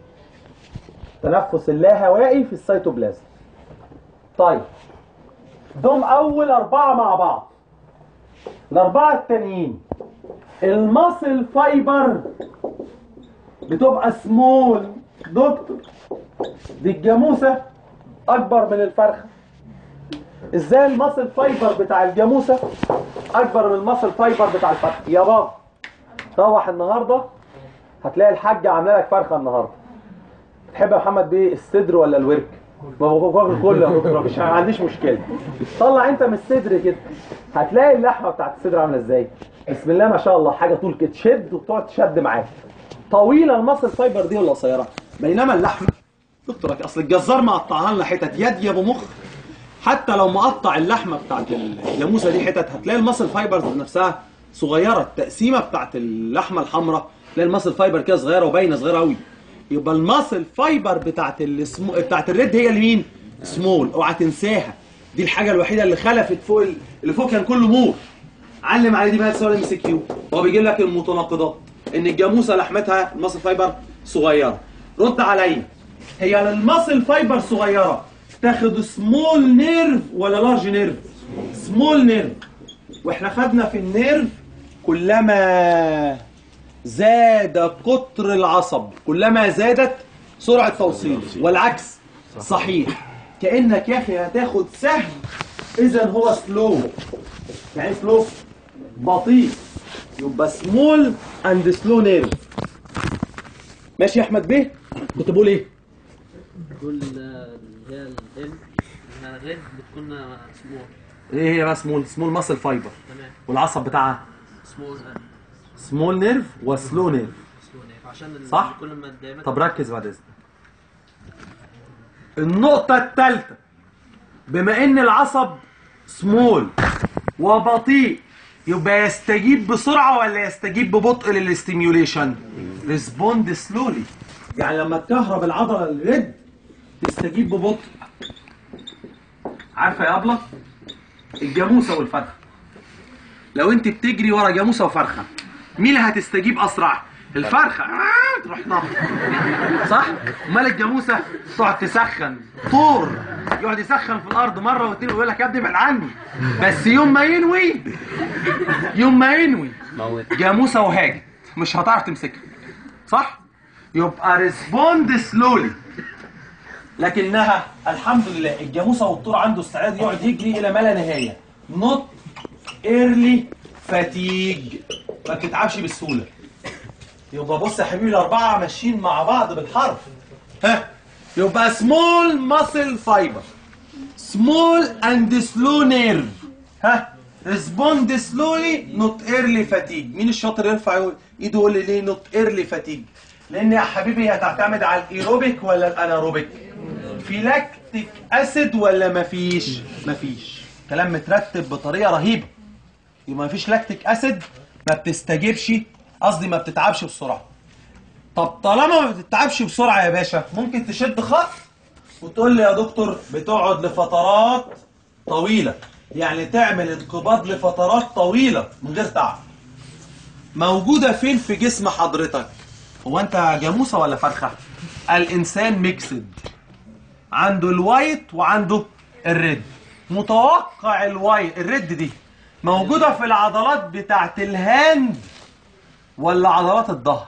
تنفس اللاهوائي في السيتوبلازم طيب دول اول اربعه مع بعض الاربعه التانيين الماسل فايبر بتبقى سمول دكتور دي الجاموسه اكبر من الفرخه ازاي الماسل فايبر بتاع الجاموسه اكبر من الماسل فايبر بتاع الفرخه يا بابا روح النهارده هتلاقي الحاجه عامله لك فرخه النهارده تحب يا محمد بيه الصدر ولا الورك ما هو باكل كله يا دكتور مش ما عنديش مشكله طلع انت من الصدر كده هتلاقي اللحمه بتاعت الصدر عامله ازاي بسم الله ما شاء الله حاجه طول كده تشد وتقعد تشد معاك طويله المصل فايبر دي ولا قصيره بينما اللحمه دكتور اصل الجزار مقطعها لنا حتت يد يا ابو مخ حتى لو مقطع اللحمه بتاعت الجاموسه دي حتت هتلاقي المصل فايبرز نفسها صغيره التقسيمه بتاعت اللحمه الحمراء تلاقي المصل فايبر كده صغيره وباينه صغيره قوي يبقى المصل فايبر بتاعت السمو... بتاعت الريد هي اللي مين سمول اوعى تنساها دي الحاجه الوحيده اللي خلفت فوق ال... اللي فوق كان كله نور علم عليه دي بقى تساوي ام سي كيو هو بيجيب لك المتناقضات ان الجاموسه لحمتها المصل فايبر صغيره رد عليا هي للمصل فايبر صغيره تاخد سمول نيرف ولا لارج نيرف سمول نيرف واحنا خدنا في النيرف كلما زاد قطر العصب كلما زادت سرعة توصيله والعكس صحيح كأنك يا أخي هتاخد سهل إذا هو سلو يعني سلو بطيء يبقى سمول اند سلو نيرف ماشي يا أحمد بيه كنت بقول إيه؟ كل اللي هي الام انها ريد بتكون سمول إيه هي بقى سمول سمول ماسل فايبر تمام والعصب بتاعها سمول سمول نيرف وسلو نيرف سلول عشان ال- صح؟ كل ما الدايمتر طب ركز بعد اذنك النقطة الثالثة بما ان العصب سمول وبطيء يبقى يستجيب بسرعة ولا يستجيب ببطء للاستيميوليشن ريسبوند سلولي يعني لما تكهرب العضلة الريد تستجيب ببطء عارفة يا أبلة الجاموسة والفرخة لو انت بتجري ورا جاموسة وفرخة مين اللي هتستجيب أسرع الفرخة آه، تروح نهر صح؟ امال الجاموسه تقعد تسخن طور يقعد يسخن في الارض مره واتنين ويقول لك يا ابني ابعد عني بس يوم ما ينوي يوم ما ينوي موت جاموسه وهاجت مش هتعرف تمسكها صح؟ يبقى ريسبوند سلولي لكنها الحمد لله الجاموسه والطور عنده استعداد يقعد يجري الى ما لا نهايه نوت ايرلي فاتيج ما بتتعبش بسهوله يبقى بص يا حبيبي الاربعه ماشيين مع بعض بالحرف ها يبقى سمول ماسل فايبر سمول اند سلو نيرف ها ريسبوند سلولي نوت ايرلي فاتيج مين الشاطر يرفع ايده يقول لي ليه نوت ايرلي فاتيج لان يا حبيبي هي تعتمد على الايروبيك ولا الاناروبيك في لاكتيك اسيد ولا مفيش مفيش كلام مترتب بطريقه رهيبه يبقى مفيش لاكتيك اسيد ما بتستجيبش قصدي ما بتتعبش بسرعه طب طالما ما بتتعبش بسرعه يا باشا ممكن تشد خط وتقول لي يا دكتور بتقعد لفترات طويله يعني تعمل انقباض لفترات طويله من غير تعب موجوده فين في جسم حضرتك هو انت جاموسه ولا فرخه الانسان ميكسد عنده الوايت وعنده الريد متوقع الوايت الريد دي موجوده في العضلات بتاعت الهاند ولا عضلات الظهر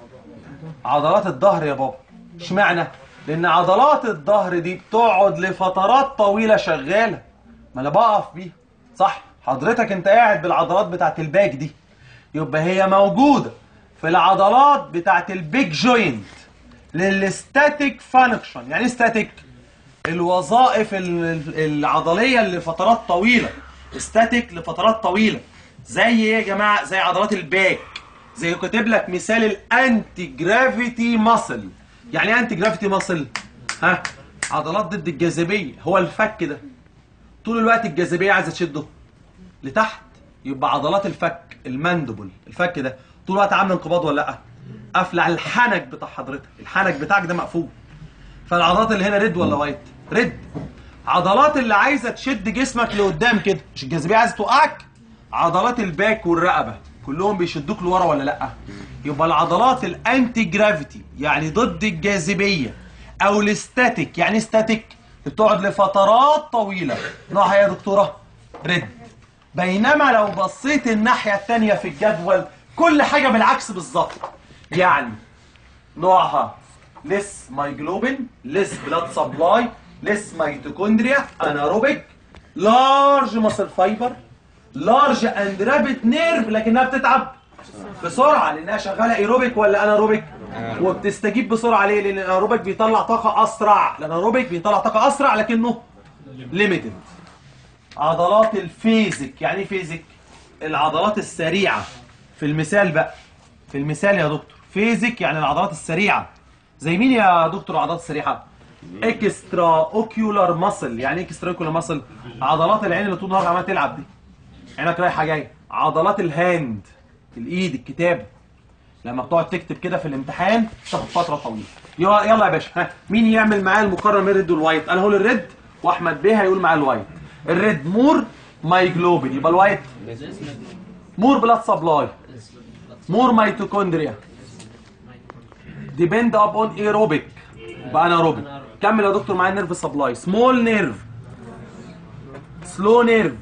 عضلات الظهر يا بابا اشمعنى لان عضلات الظهر دي بتقعد لفترات طويله شغاله ما انا بقف بيها صح حضرتك انت قاعد بالعضلات بتاعت الباك دي يبقى هي موجوده في العضلات بتاعت البيج جوينت للستاتيك فانكشن يعني ايه ستاتيك الوظائف ال- العضليه اللي لفترات طويله ستاتيك لفترات طويله زي ايه يا جماعه زي عضلات الباك زي كاتب لك مثال الانتي جرافيتي ماسل يعني ايه انتي جرافيتي ماسل ها عضلات ضد الجاذبيه هو الفك ده طول الوقت الجاذبيه عايزه تشده لتحت يبقى عضلات الفك الماندبل الفك ده طول الوقت عامل انقباض ولا لا قافله على الحنك بتاع حضرتك الحنك بتاعك ده مقفول فالعضلات اللي هنا ريد ولا وايت ريد عضلات اللي عايزه تشد جسمك لقدام كده مش الجاذبيه عايزه توقعك عضلات الباك والرقبه كلهم بيشدوك لورا ولا لا يبقى العضلات الانتي جرافيتي يعني ضد الجاذبيه او الاستاتيك يعني ستاتيك بتقعد لفترات طويله نوعها إيه يا دكتوره ريد بينما لو بصيت الناحيه الثانيه في الجدول كل حاجه بالعكس بالظبط يعني نوعها لس مايجلوبين لس بلاد سبلاي لس ميتوكوندريا اناروبيك لارج ماسل فايبر لارج اند رابيد نيرف لكنها بتتعب بسرعه لانها شغاله ايروبيك ولا اناروبيك وبتستجيب بسرعه ليه لان الاناروبيك بيطلع طاقه اسرع الاناروبيك بيطلع طاقه اسرع لكنه ليميتد عضلات الفيزيك يعني ايه فيزيك العضلات السريعه في المثال بقى في المثال يا دكتور فيزيك يعني العضلات السريعه زي مين يا دكتور العضلات السريعه اكسترا اوكيولار ماسل يعني ايه اكسترا اوكيولار ماسل عضلات العين اللي طول النهار عماله تلعب دي عينك رايحه جايه عضلات الهاند الايد الكتاب لما بتقعد تكتب كده في الامتحان تاخد فتره طويله يلا يلا يا باشا ها مين يعمل معايا المقارنه بين الريد والوايت انا هقول الريد واحمد بيه هيقول معايا الوايت الريد مور مايجلوبين يبقى الوايت مور بلاد سبلاي مور ميتوكوندريا ديبند ابون ايروبيك يبقى اناروبيك كمل يا دكتور معايا نيرف سبلاي سمول نيرف سلو نيرف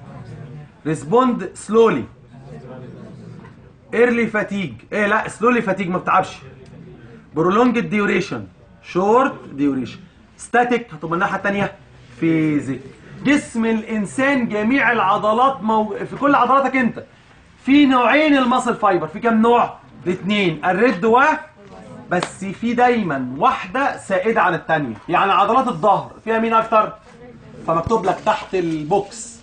ريسبوند سلولي ايرلي فاتيج ايه لا سلولي فاتيج ما بتعبش برولونج ديوريشن شورت ديوريشن ستاتيك هتبقى الناحيه الثانيه فيزيك جسم الانسان جميع العضلات مو... في كل عضلاتك انت في نوعين الماسل فايبر في كام نوع الاثنين الريد و بس في دايما واحده سائده عن الثانيه يعني عضلات الظهر فيها مين اكتر فمكتوب لك تحت البوكس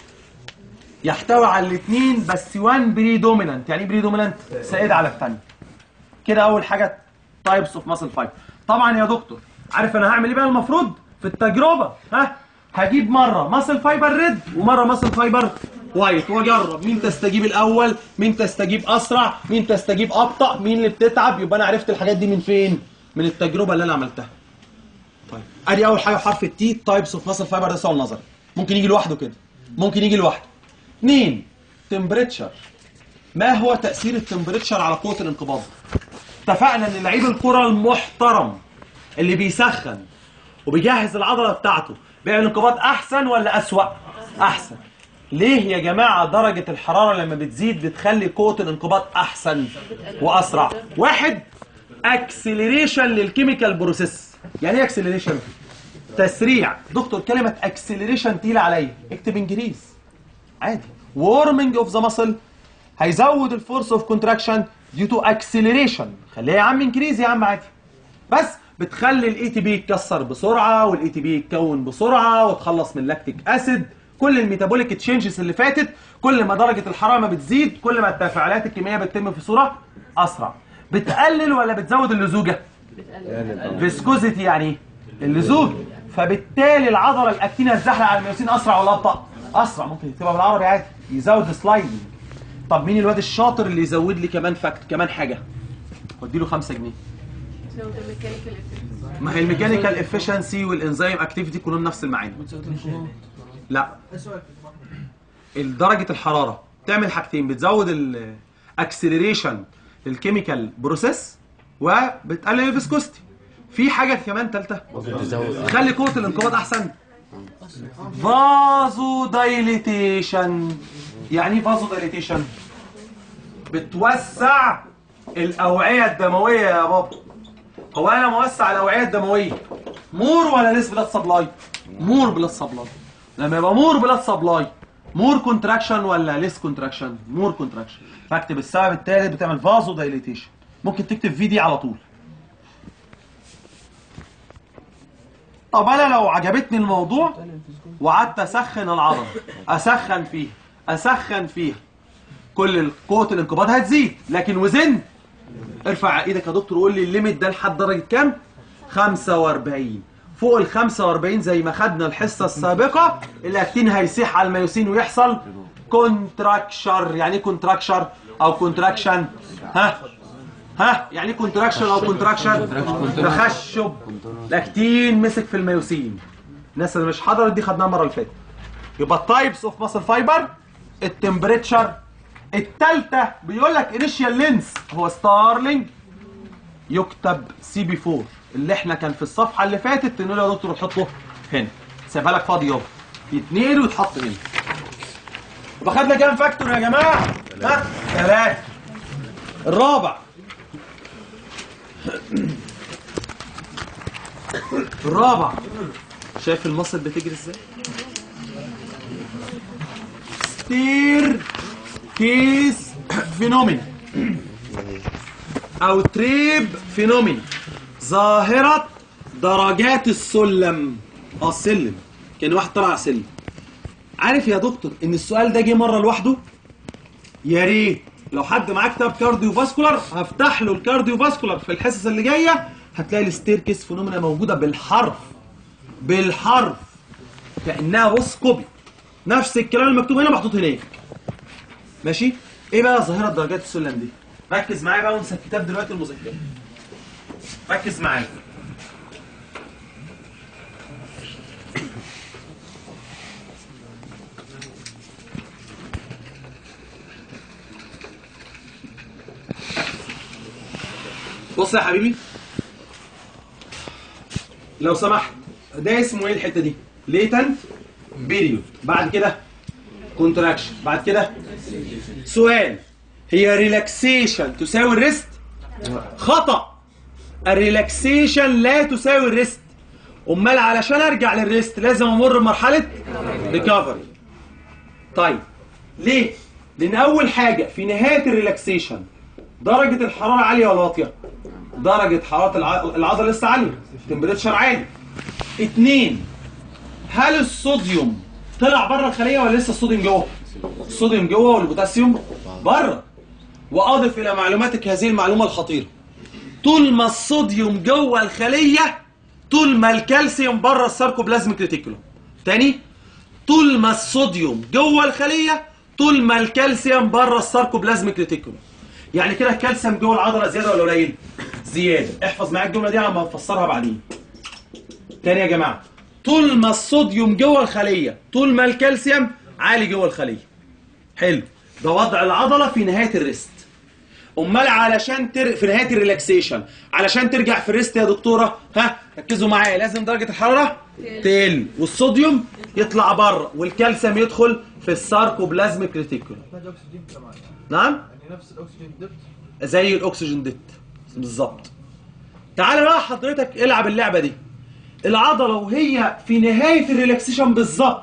يحتوي على الاثنين بس وان بري دومينانت يعني ايه بري دومينانت سائد على الثانيه كده اول حاجه تايبس اوف ماسل فايبر طبعا يا دكتور عارف انا هعمل ايه بقى المفروض في التجربه ها هجيب مره ماسل فايبر ريد ومره ماسل فايبر وايت واجرب مين تستجيب الاول مين تستجيب اسرع مين تستجيب ابطا مين اللي بتتعب يبقى انا عرفت الحاجات دي من فين من التجربه اللي انا عملتها طيب ادي اول حاجه حرف التي تايبس اوف ماسل فايبر ده سؤال نظري ممكن يجي لوحده كده ممكن يجي لوحده اثنين تمبريتشر ما هو تأثير التمبريتشر على قوة الانقباض؟ اتفقنا ان لعيب الكرة المحترم اللي بيسخن وبيجهز العضلة بتاعته بيعمل انقباض احسن ولا اسوأ؟ احسن ليه يا جماعة درجة الحرارة لما بتزيد بتخلي قوة الانقباض احسن واسرع؟ واحد اكسلريشن للكيميكال بروسيس يعني ايه اكسلريشن؟ تسريع دكتور كلمة اكسلريشن تقيلة عليا اكتب انجليزي عادي وورمنج اوف ذا ماسل هيزود الفورس اوف كونتراكشن ديو تو اكسلريشن خليها يا عم انكريز يا عم عادي بس بتخلي الاي تي بي يتكسر بسرعه والاي تي بي يتكون بسرعه وتخلص من لاكتيك اسيد كل الميتابوليك تشينجز اللي فاتت كل ما درجه الحراره ما بتزيد كل ما التفاعلات الكيميائيه بتتم في صوره اسرع بتقلل ولا بتزود اللزوجه فيسكوزيتي يعني ايه اللزوج فبالتالي العضله الاكتينيه الزحلقه على الميوسين اسرع ولا ابطا اسرع ممكن يكتبها بالعربي عادي يزود سلايدنج طب مين الواد الشاطر اللي يزود لي كمان فاكت كمان حاجه ودي له 5 جنيه لو ده ميكانيكال افكت ما هي الميكانيكال افشنسي والانزيم اكتيفيتي كلهم نفس المعاني لا درجه الحراره تعمل حاجتين بتزود الاكسلريشن للكيميكال بروسيس وبتقلل الفيسكوستي في حاجه كمان ثالثه تخلي قوه الانقباض احسن فازو دايليتيشن يعني ايه فازو دايليتيشن بتوسع الاوعيه الدمويه يا بابا هو انا موسع الاوعيه الدمويه مور ولا ليس بلاد سبلاي مور بلاد سبلاي لما يبقى مور بلاد سبلاي مور كونتراكشن ولا ليس كونتراكشن مور كونتراكشن فاكتب السبب الثالث بتعمل فازو دايليتيشن ممكن تكتب في دي على طول طب انا لو عجبتني الموضوع وقعدت اسخن العضله اسخن فيها اسخن فيها كل قوه الانقباض هتزيد لكن وزن ارفع ايدك يا دكتور وقول لي الليميت ده لحد درجه كام 45 فوق ال 45 زي ما خدنا الحصه السابقه الاكتين هيسيح على الميوسين ويحصل كونتراكشر يعني ايه كونتراكشر او كونتراكشن ها ها يعني ايه كونتراكشن او كونتراكشن تخشب لاكتين مسك في الميوسين الناس اللي مش حضرت دي خدناها المره اللي فاتت يبقى التايبس اوف ماسل فايبر التمبريتشر التالتة بيقول لك انيشيال لينس هو ستارلينج يكتب سي بي 4 اللي احنا كان في الصفحه اللي فاتت تقول يا دكتور تحطه هنا سيبها لك فاضي اهو يتنقل ويتحط هنا يبقى خدنا كام فاكتور يا جماعه؟ ها؟ ثلاثة الرابع الرابع شايف المصل بتجري ازاي؟ ستير كيس فينومين او تريب فينومين ظاهرة درجات السلم اه السلم كان واحد طلع على سلم عارف يا دكتور ان السؤال ده جه مره لوحده يا ريت لو حد معاه كتاب كارديو فاسكولار هفتح له الكارديو فاسكولار في الحصص اللي جايه هتلاقي الستيركيس فينومينا موجوده بالحرف بالحرف كانها بص كوبي نفس الكلام المكتوب هنا محطوط هناك ماشي ايه بقى ظاهره درجات السلم دي ركز معايا بقى وانسى الكتاب دلوقتي المذاكره ركز معايا بص يا حبيبي لو سمحت ده اسمه ايه الحته دي ليتنت بيريود بعد كده كونتراكشن بعد كده سؤال هي ريلاكسيشن تساوي الريست خطأ الريلاكسيشن لا تساوي الريست امال علشان ارجع للريست لازم امر بمرحله ريكفري طيب ليه لان اول حاجه في نهايه الريلاكسيشن درجه الحراره عاليه ولا واطيه درجه حراره الع- العضله لسه عاليه تمبريتشر عالي اتنين هل الصوديوم طلع بره الخليه ولا لسه الصوديوم جوه الصوديوم جوه والبوتاسيوم بره واضف الى معلوماتك هذه المعلومه الخطيره طول ما الصوديوم جوه الخليه طول ما الكالسيوم بره الساركوبلازميك ريتيكولوم تاني طول ما الصوديوم جوه الخليه طول ما الكالسيوم بره الساركوبلازميك ريتيكولوم يعني كده الكالسيوم جوه العضله زياده ولا قليل زياده احفظ معايا الجمله دي لما نفسرها بعدين تاني يا جماعه طول ما الصوديوم جوه الخليه طول ما الكالسيوم عالي جوه الخليه حلو ده وضع العضله في نهايه الريست امال علشان تر... في نهايه الريلاكسيشن علشان ترجع في الريست يا دكتوره ها ركزوا معايا لازم درجه الحراره تقل والصوديوم يطلع بره والكالسيوم يدخل في الساركوبلازميك ريتيكولوم محتاج اكسجين كمان نعم يعني نفس الاكسجين دبت زي الاكسجين ديت بالظبط تعال بقى حضرتك العب اللعبه دي العضله وهي في نهايه الريلاكسيشن بالظبط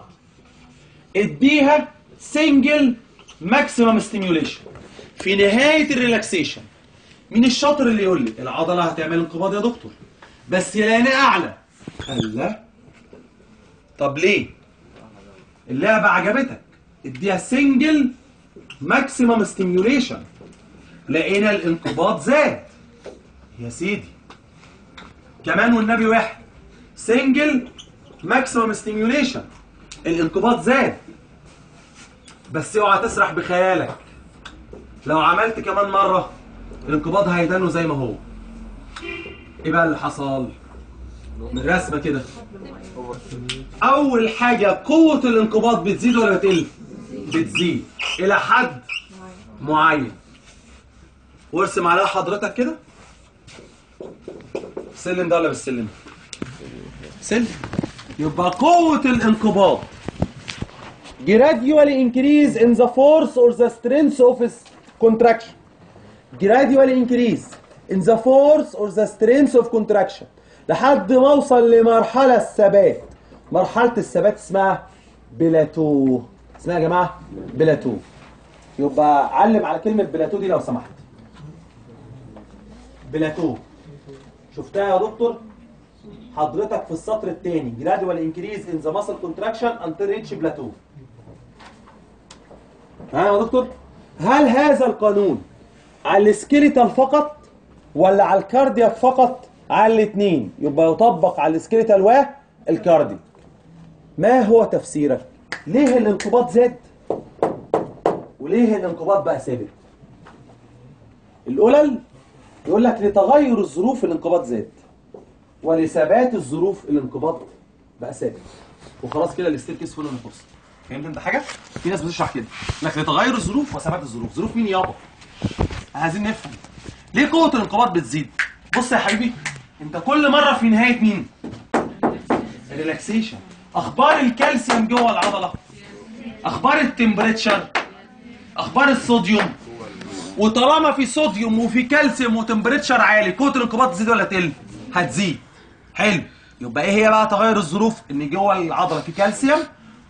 اديها سنجل ماكسيمم ستيميوليشن في نهايه الريلاكسيشن مين الشاطر اللي يقول لي العضله هتعمل انقباض يا دكتور بس يلاقيني اعلى قال لا طب ليه اللعبه عجبتك اديها سنجل ماكسيمم ستيميوليشن لقينا الانقباض زاد يا سيدي كمان والنبي واحد سنجل ماكسيمم ستيميوليشن الانقباض زاد بس اوعى تسرح بخيالك لو عملت كمان مره الانقباض هيدنه زي ما هو ايه بقى اللي حصل من الرسمه كده اول حاجه قوه الانقباض بتزيد ولا بتقل بتزيد الى حد معين وارسم عليها حضرتك كده السلم ده ولا بالسلم سلم يبقى قوة الانقباض gradually increase in the force or the strength of its contraction gradually increase in the force or the strength of contraction لحد ما اوصل لمرحلة الثبات مرحلة الثبات اسمها بلاتو اسمها يا جماعة بلاتو يبقى علم على كلمة بلاتو دي لو سمحت بلاتو شفتها يا دكتور حضرتك في السطر الثاني gradual increase in the muscle contraction until reach plateau ها يا دكتور هل هذا القانون على السكيليتال فقط ولا على الكاردياك فقط على الاثنين يبقى يطبق على السكيليتال والكاردياك ما هو تفسيرك ليه الانقباض زاد وليه الانقباض بقى ثابت القلل يقول لك لتغير الظروف الانقباض زاد ولثبات الظروف الانقباض بقى ثابت وخلاص كده الاستيل كيس فول فرصه فهمت انت حاجه في ناس بتشرح كده لك لتغير الظروف وثبات الظروف ظروف مين يابا عايزين نفهم ليه قوه الانقباض بتزيد بص يا حبيبي انت كل مره في نهايه مين الريلاكسيشن اخبار الكالسيوم جوه العضله اخبار التمبريتشر اخبار الصوديوم وطالما في صوديوم وفي كالسيوم وتمبريتشر عالي قوه الانقباض تزيد ولا تقل هتزيد حلو يبقى ايه هي بقى تغير الظروف ان جوه العضله في كالسيوم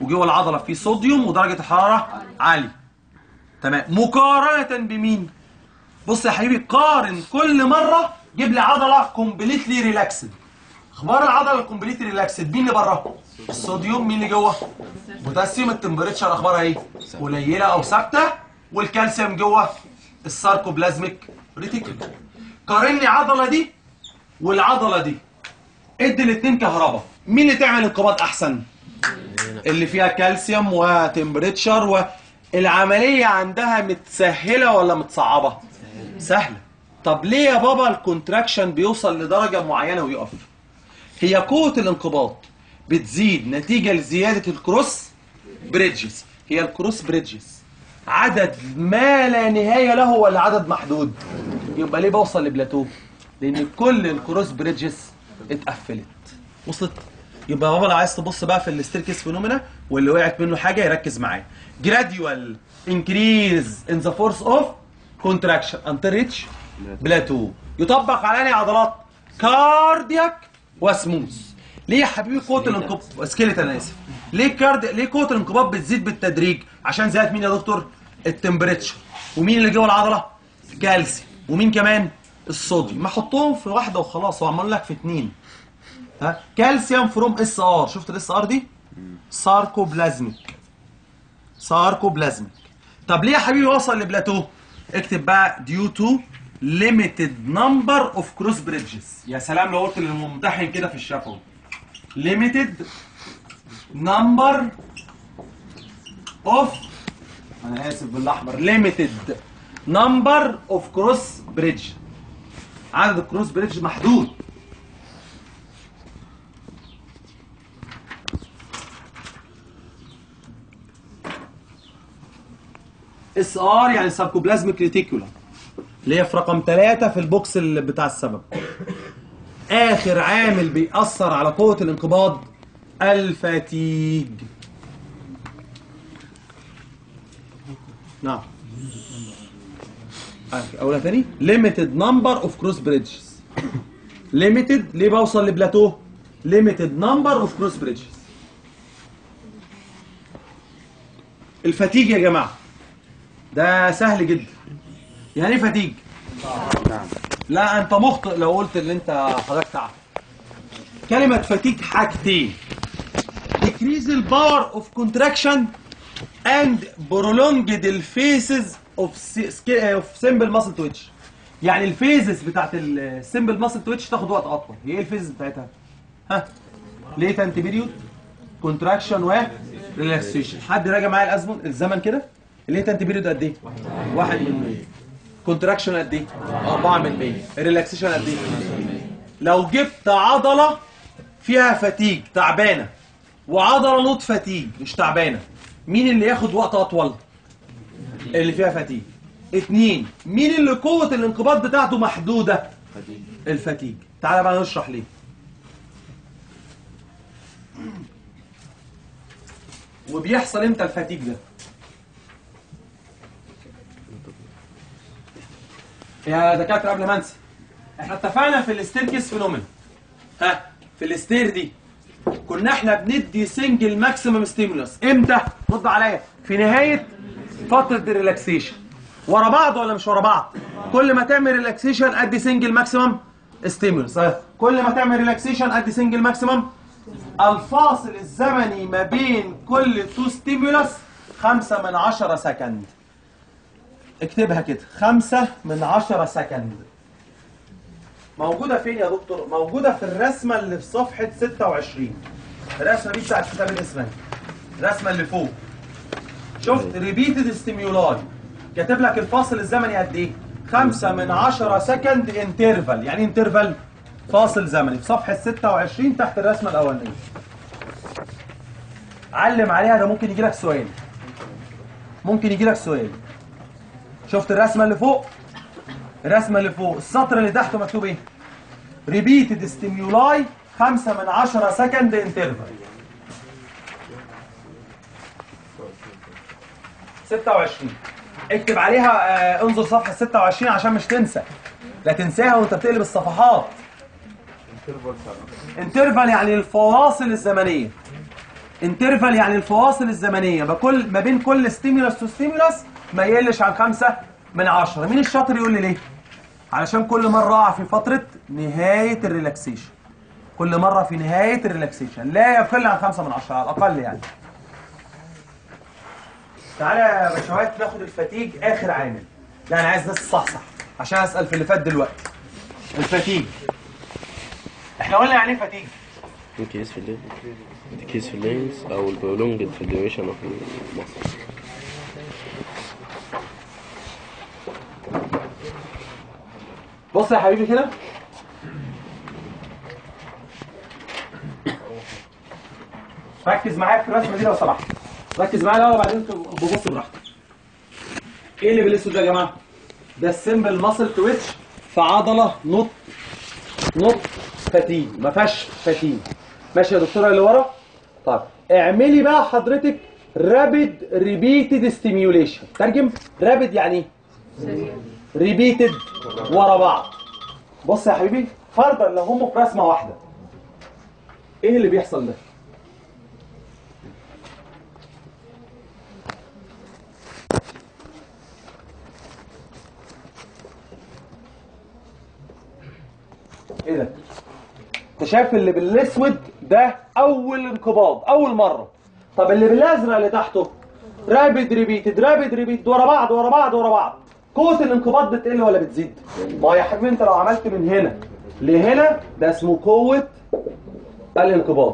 وجوه العضله في صوديوم ودرجه الحراره عاليه تمام مقارنه بمين بص يا حبيبي قارن كل مره جيب لي عضله كومبليتلي ريلاكسد اخبار العضله الكومبليتلي ريلاكسد مين اللي بره الصوديوم مين اللي جوه بوتاسيوم التمبريتشر اخبارها ايه قليله او ثابته والكالسيوم جوه الساركوبلازميك ريتيكول قارن لي العضله دي والعضله دي ادي الاثنين كهرباء مين اللي تعمل انقباض احسن اللي فيها كالسيوم وتمبريتشر والعمليه عندها متسهله ولا متصعبه سهله طب ليه يا بابا الكونتراكشن بيوصل لدرجه معينه ويقف هي قوه الانقباض بتزيد نتيجه لزياده الكروس بريدجز هي الكروس بريدجز عدد ما لا نهايه له ولا عدد محدود يبقى ليه بوصل لبلاتو لان كل الكروس بريدجز اتقفلت وصلت يبقى بابا لو عايز تبص بقى في الستيركيس فينومينا واللي وقعت منه حاجه يركز معايا gradual increase in the force of contraction until reach plateau يطبق على انهي عضلات كاردياك وسموث ليه يا حبيبي قوه الانقباض سكيلت انا اسف ليه كارد ليه قوه الانقباض بتزيد بالتدريج عشان زادت مين يا دكتور التمبريتشر ومين اللي جوه العضله كالسيوم ومين كمان الصوديوم ما حطهم في واحده وخلاص هو عمال لك في اتنين ها كالسيوم فروم اس ار شفت الاس ار دي ساركوبلازميك ساركوبلازميك طب ليه يا حبيبي وصل لبلاتو اكتب بقى ديو تو ليميتد نمبر اوف كروس بريدجز يا سلام لو قلت للممتحن كده في الشفوي ليميتد نمبر اوف انا اسف بالاحمر ليميتد نمبر اوف كروس بريدج عدد الكروس بريدج محدود اس ار يعني ساركوبلازميك ريتيكولا اللي هي في رقم ثلاثة في البوكس اللي بتاع السبب اخر عامل بيأثر على قوة الانقباض الفاتيج نعم اولها تاني limited number of cross bridges limited ليه بوصل لبلاتو limited number of cross bridges الفتيج يا جماعه ده سهل جدا يعني ايه فتيج لا انت مخطئ لو قلت اللي انت حضرتك تعرف كلمة فتيج حاجتين decrease the power of contraction and prolonged the phases of s- sk- of simple muscle twitch يعني الفيزز بتاعت السمبل ماسل تويتش تاخد وقت اطول هي ايه الفيزز بتاعتها ها ليتنت بيريود كونتراكشن و ريلاكسيشن حد راجع معايا الازمن الزمن كده الليتنت بيريود قد ايه 1 من 100 كونتراكشن قد ايه 4 من 100 ريلاكسيشن قد ايه لو جبت عضله فيها فتيج تعبانه وعضله نوت فتيج مش تعبانه مين اللي ياخد وقت اطول اللي فيها فتيج اتنين مين اللي قوة الانقباض بتاعته محدودة الفتيج تعالى بقى نشرح ليه وبيحصل امتى الفتيج ده يا دكاترة قبل ما انسى احنا اتفقنا في الاستيركيس فينومين ها في الاستير دي كنا احنا بندي سنجل ماكسيمم ستيمولس امتى رد عليا في نهايه فتره الريلاكسيشن ورا بعض ولا مش ورا بعض كل ما تعمل ريلاكسيشن ادي سنجل ماكسيمم ستيمولس كل ما تعمل ريلاكسيشن ادي سنجل ماكسيمم الفاصل الزمني ما بين كل تو ستيمولس خمسة من عشرة سكند اكتبها كده خمسة من عشرة سكند موجودة فين يا دكتور؟ موجودة في الرسمة اللي في صفحة 26 الرسمة دي بتاعت كتاب الاسمنت الرسمة اللي فوق شفت ريبيتد ستيميولاي كاتب لك الفاصل الزمني قد ايه؟ 5 من 10 سكند انترفال يعني انترفال فاصل زمني في صفحة 26 تحت الرسمة الأولانية علم عليها ده ممكن يجي لك سؤال ممكن يجي لك سؤال شفت الرسمة اللي فوق؟ الرسمة اللي فوق السطر اللي تحته مكتوب ايه؟ ريبيتد ستيميولاي 5 من 10 سكند انترفال 26 اكتب عليها آه انظر صفحة 26 عشان مش تنسى لا تنساها وانت بتقلب الصفحات انترفال يعني الفواصل الزمنية انترفال يعني الفواصل الزمنيه بكل ما بين كل ستيمولس وستيمولس ما يقلش عن خمسة من عشرة مين الشاطر يقول لي ليه علشان كل مره اقع في فتره نهايه الريلاكسيشن كل مره في نهايه الريلاكسيشن لا يقل عن خمسة من عشرة على الاقل يعني تعالى يا باشوات ناخد الفتيج اخر عامل لا انا عايز ناس تصحصح عشان اسال في اللي فات دلوقتي الفتيج احنا قلنا يعني ايه فتيج انكيس في الليل انكيس في اللينز او البرولونجد في الديوريشن اوف المصل بص يا حبيبي كده ركز معايا في الرسمه دي لو سمحت ركز معايا الاول وبعدين ببص براحتك ايه اللي بالاسود ده يا جماعه ده السمبل ماسل تويتش في عضله نط نط فتيج ما فيهاش فتيج ماشي يا دكتوره اللي ورا طيب اعملي بقى حضرتك رابيد ريبيتد ستيميوليشن ترجم رابيد يعني ايه سريع ريبيتد ورا بعض بص يا حبيبي فرضا لو هم في رسمه واحده ايه اللي بيحصل ده ايه ده انت شايف اللي بالاسود ده اول انقباض اول مره طب اللي بالازرق اللي تحته رابد ريبيتد رابد ريبيتد ورا بعض ورا بعض ورا بعض قوه الانقباض بتقل ولا بتزيد ما هو يا حبيبي انت لو عملت من هنا لهنا ده اسمه قوه الانقباض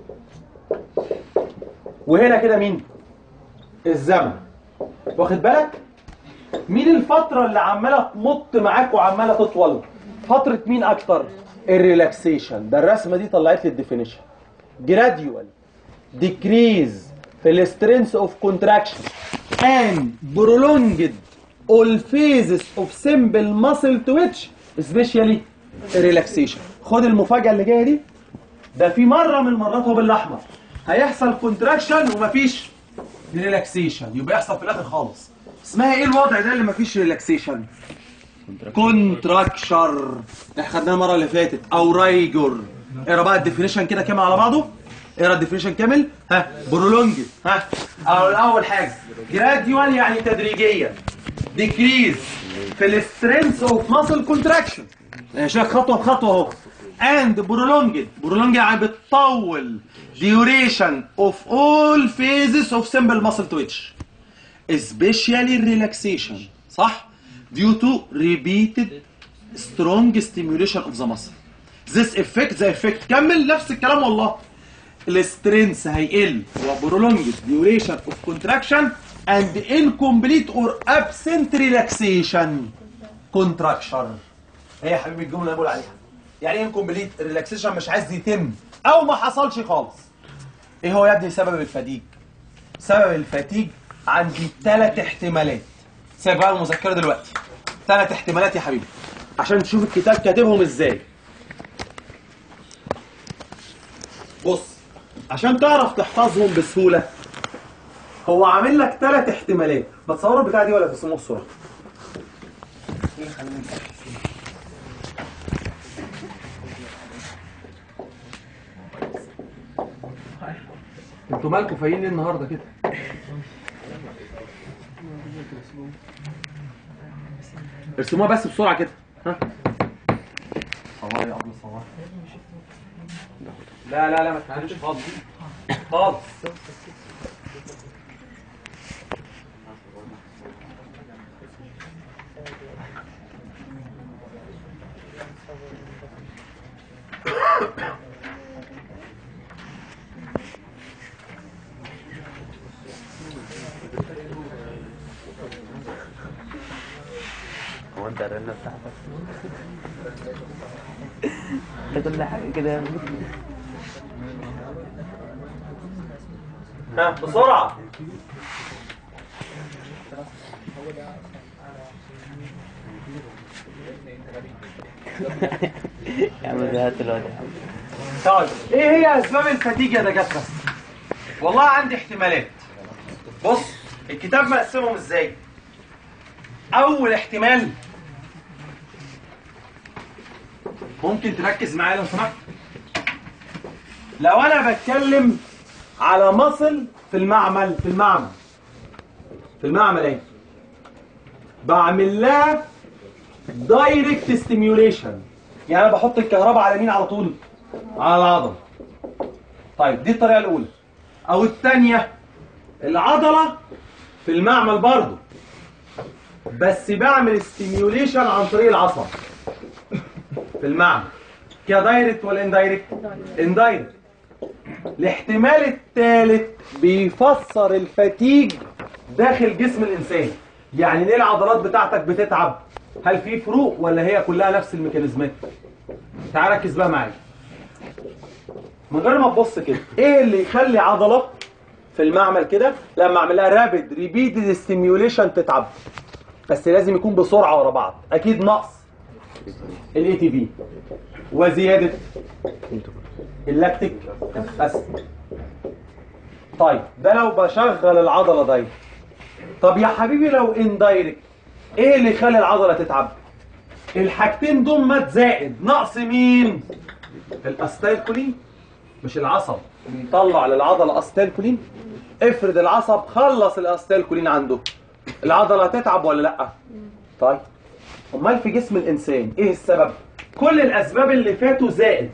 وهنا كده مين الزمن واخد بالك مين الفترة اللي عمالة تمط معاك وعمالة تطول؟ فترة مين أكتر؟ الريلاكسيشن، ده الرسمة دي طلعت لي الديفينيشن. جراديوال decrease في السترينث اوف كونتراكشن and prolonged all phases of simple muscle twitch especially relaxation. خد المفاجأة اللي جاية دي ده في مرة من المرات هو بالاحمر هيحصل كونتراكشن ومفيش ريلاكسيشن يبقى يحصل في الاخر خالص اسمها ايه الوضع ده اللي مفيش ريلاكسيشن كونتراكشر احنا خدناها المره اللي فاتت او رايجور اقرا بقى الديفينيشن كده كامل على بعضه اقرا الديفينيشن كامل ها برولونج ها أو اول حاجه جراديوال يعني تدريجيا ديكريز في السترينث اوف ماسل كونتراكشن شايف خطوه بخطوه اهو اند برولونجد برولونج يعني بتطول duration of all phases of simple muscle twitch especially relaxation صح due to repeated strong stimulation of the muscle this effect the effect كمل نفس الكلام والله السترينث هيقل وبرولونجد duration of contraction and incomplete or absent relaxation contraction هي يا حبيبي الجمله اللي بقول عليها يعني ايه incomplete relaxation مش عايز يتم او ما حصلش خالص ايه هو يا ابني سبب الفديج سبب الفتيج عندي ثلاث احتمالات سيب بقى المذكره دلوقتي ثلاث احتمالات يا حبيبي عشان تشوف الكتاب كاتبهم ازاي بص عشان تعرف تحفظهم بسهوله هو عامل لك ثلاث احتمالات ما تصوروا البتاعه دي ولا ترسموها الصوره انتوا مالكوا فايقين ليه النهارده كده ارسموها بس بسرعه كده ها صواري يا ابو صواري لا لا لا ما تتعلمش خالص خالص هو انت الرنه بتاعتك انت كل حاجه كده ها بسرعه يا عم ده هات الواد يا عم طيب ايه هي اسباب الفتيج يا دكاتره والله عندي احتمالات بص الكتاب مقسمهم ازاي اول احتمال ممكن تركز معايا لو سمحت لو انا بتكلم على مصل في المعمل في المعمل في المعمل ايه بعمل لها دايركت ستيميوليشن يعني انا بحط الكهرباء على مين على طول على العضله طيب دي الطريقه الاولى او الثانيه العضله في المعمل برضو بس بعمل ستيميوليشن عن طريق العصب في المعمل كده دايركت ولا اندايركت اندايركت الاحتمال الثالث بيفسر الفتيج داخل جسم الانسان يعني ليه العضلات بتاعتك بتتعب هل في فروق ولا هي كلها نفس الميكانيزمات تعال ركز بقى معايا من غير ما تبص كده ايه اللي يخلي عضله في المعمل كده لما اعمل لها رابيد ريبيتد ستيميوليشن تتعب بس لازم يكون بسرعه ورا بعض اكيد نقص الاي تي بي وزياده اللاكتيك اسيد طيب ده لو بشغل العضله دي طب يا حبيبي لو اندايركت ايه اللي يخلي العضله تتعب الحاجتين دول مات زائد نقص مين الاستايلكولين مش العصب بيطلع للعضله استايلكولين افرض العصب خلص الاستايلكولين عنده العضله هتتعب ولا لا طيب امال في جسم الانسان ايه السبب كل الاسباب اللي فاتوا زائد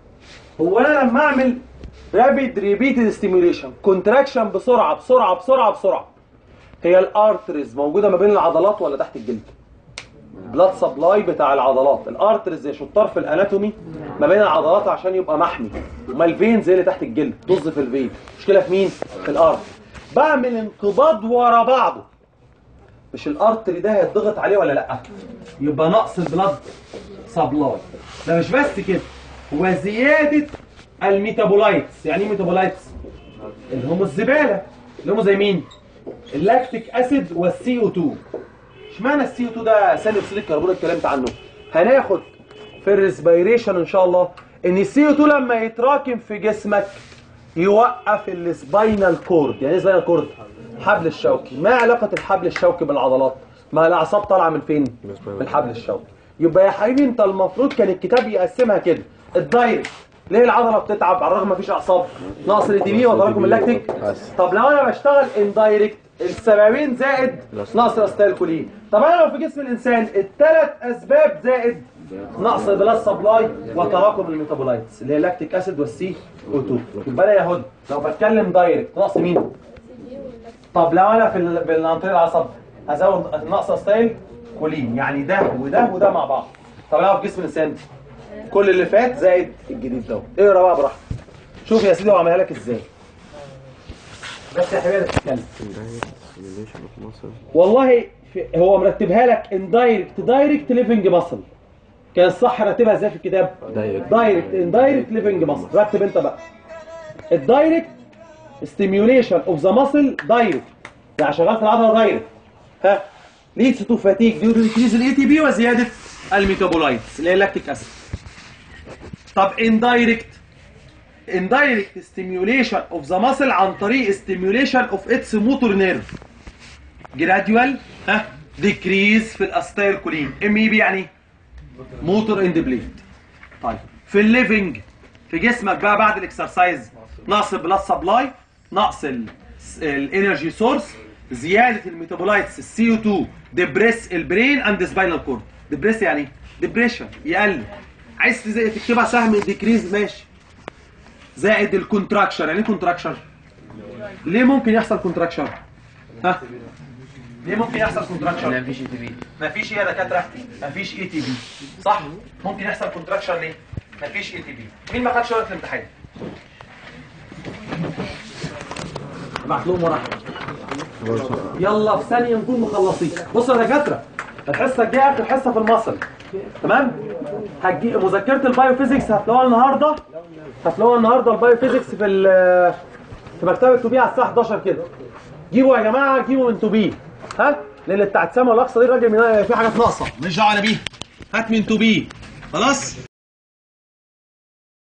هو انا لما اعمل رابيد ريبيتد ستيميوليشن كونتراكشن بسرعه بسرعه بسرعه بسرعه هي الارترز موجوده ما بين العضلات ولا تحت الجلد بلاد سبلاي بتاع العضلات الارترز زي شطار في الاناتومي ما بين العضلات عشان يبقى محمي امال الفين زي اللي تحت الجلد طز في الفين مشكله في مين في الارتر بعمل انقباض ورا بعضه مش الارتري ده هيتضغط عليه ولا لا يبقى نقص البلاد سبلاي ده مش بس كده وزياده الميتابولايتس يعني ايه ميتابولايتس اللي هم الزباله اللي هم زي مين اللاكتيك اسيد والسي او 2 اشمعنى السي او 2 ده ثاني اكسيد الكربون اللي اتكلمت عنه هناخد في الريسبيريشن ان شاء الله ان السي او 2 لما يتراكم في جسمك يوقف السباينال كورد يعني ايه سباينال كورد الحبل الشوكي ما علاقه الحبل الشوكي بالعضلات ما الاعصاب طالعه من فين من الحبل الشوكي يبقى يا حبيبي انت المفروض كان الكتاب يقسمها كده الدايركت ليه العضله بتتعب على الرغم مفيش اعصاب نقص الاي تي بي وتراكم اللاكتيك طب لو انا بشتغل اندايركت السببين زائد نقص الاستالكولين طب انا لو في جسم الانسان الثلاث اسباب زائد نقص البلاد سبلاي وتراكم الميتابولايتس اللي هي اللاكتيك اسيد والسي او 2 يبقى انا يا هدى لو بتكلم دايركت نقص مين؟ طب لو انا في ال- بال- عن طريق العصب هزود نقص ستايل كولين يعني ده وده وده مع بعض طب لو في جسم الانسان كل اللي فات زائد الجديد ده اقرا بقى براحتك شوف يا سيدي هو عملها لك ازاي بس يا حبيبي تتكلم سيميوليشن اوف ماسل والله في هو مرتبها لك اندايركت دايركت ليفنج ماسل كان الصح رتبها ازاي في الكتاب دايركت دايركت اندايركت ليفنج ماسل رتب انت بقى الدايركت ستيميوليشن اوف ذا ماسل دايركت يعني شغلت العضله دايركت ها ليدز تو فاتيج ديو انكريز الاي تي بي وزياده الميتابولايتس اللي هي اللاكتيك اسيد طب اندايركت indirect stimulation of the muscle عن طريق stimulation of its motor nerve gradual ها decrease في الاستايلكولين ام اي بي يعني موتور اندبليت طيب في الليفنج في جسمك بقى بعد الاكسرسايز نقص البلاد سبلاي نقص الانرجي سورس زياده الميتابولايتس السي او 2 ديبريس البرين اند سباينال كورد ديبريس يعني ديبريشن يقل عايز تز- تكتبها سهم ديكريز ماشي زائد الكونتراكشن يعني ايه كونتراكشن ليه ممكن يحصل كونتراكشن ها ليه ممكن يحصل كونتراكشن مفيش اي تي بي مفيش ايه يا دكاتره مفيش اي تي بي صح ممكن يحصل كونتراكشن ليه مفيش اي تي بي مين ما خدش ورقه الامتحان ابعت لهم ورقه يلا في ثانيه نكون مخلصين بصوا يا دكاتره الحصه الجايه اخر حصه في المصل تمام هتجي مذكره البايوفيزيكس هتلاقوها النهارده هتلاقوها النهارده البايوفيزيكس في ال- في مكتبه توبيه على الساعه 11 كده جيبوا يا جماعه جيبوا من توبيه ها لان بتاعت سما الاقصى دي الراجل من- في حاجات ناقصه مش دعوه انا بيها هات من توبيه خلاص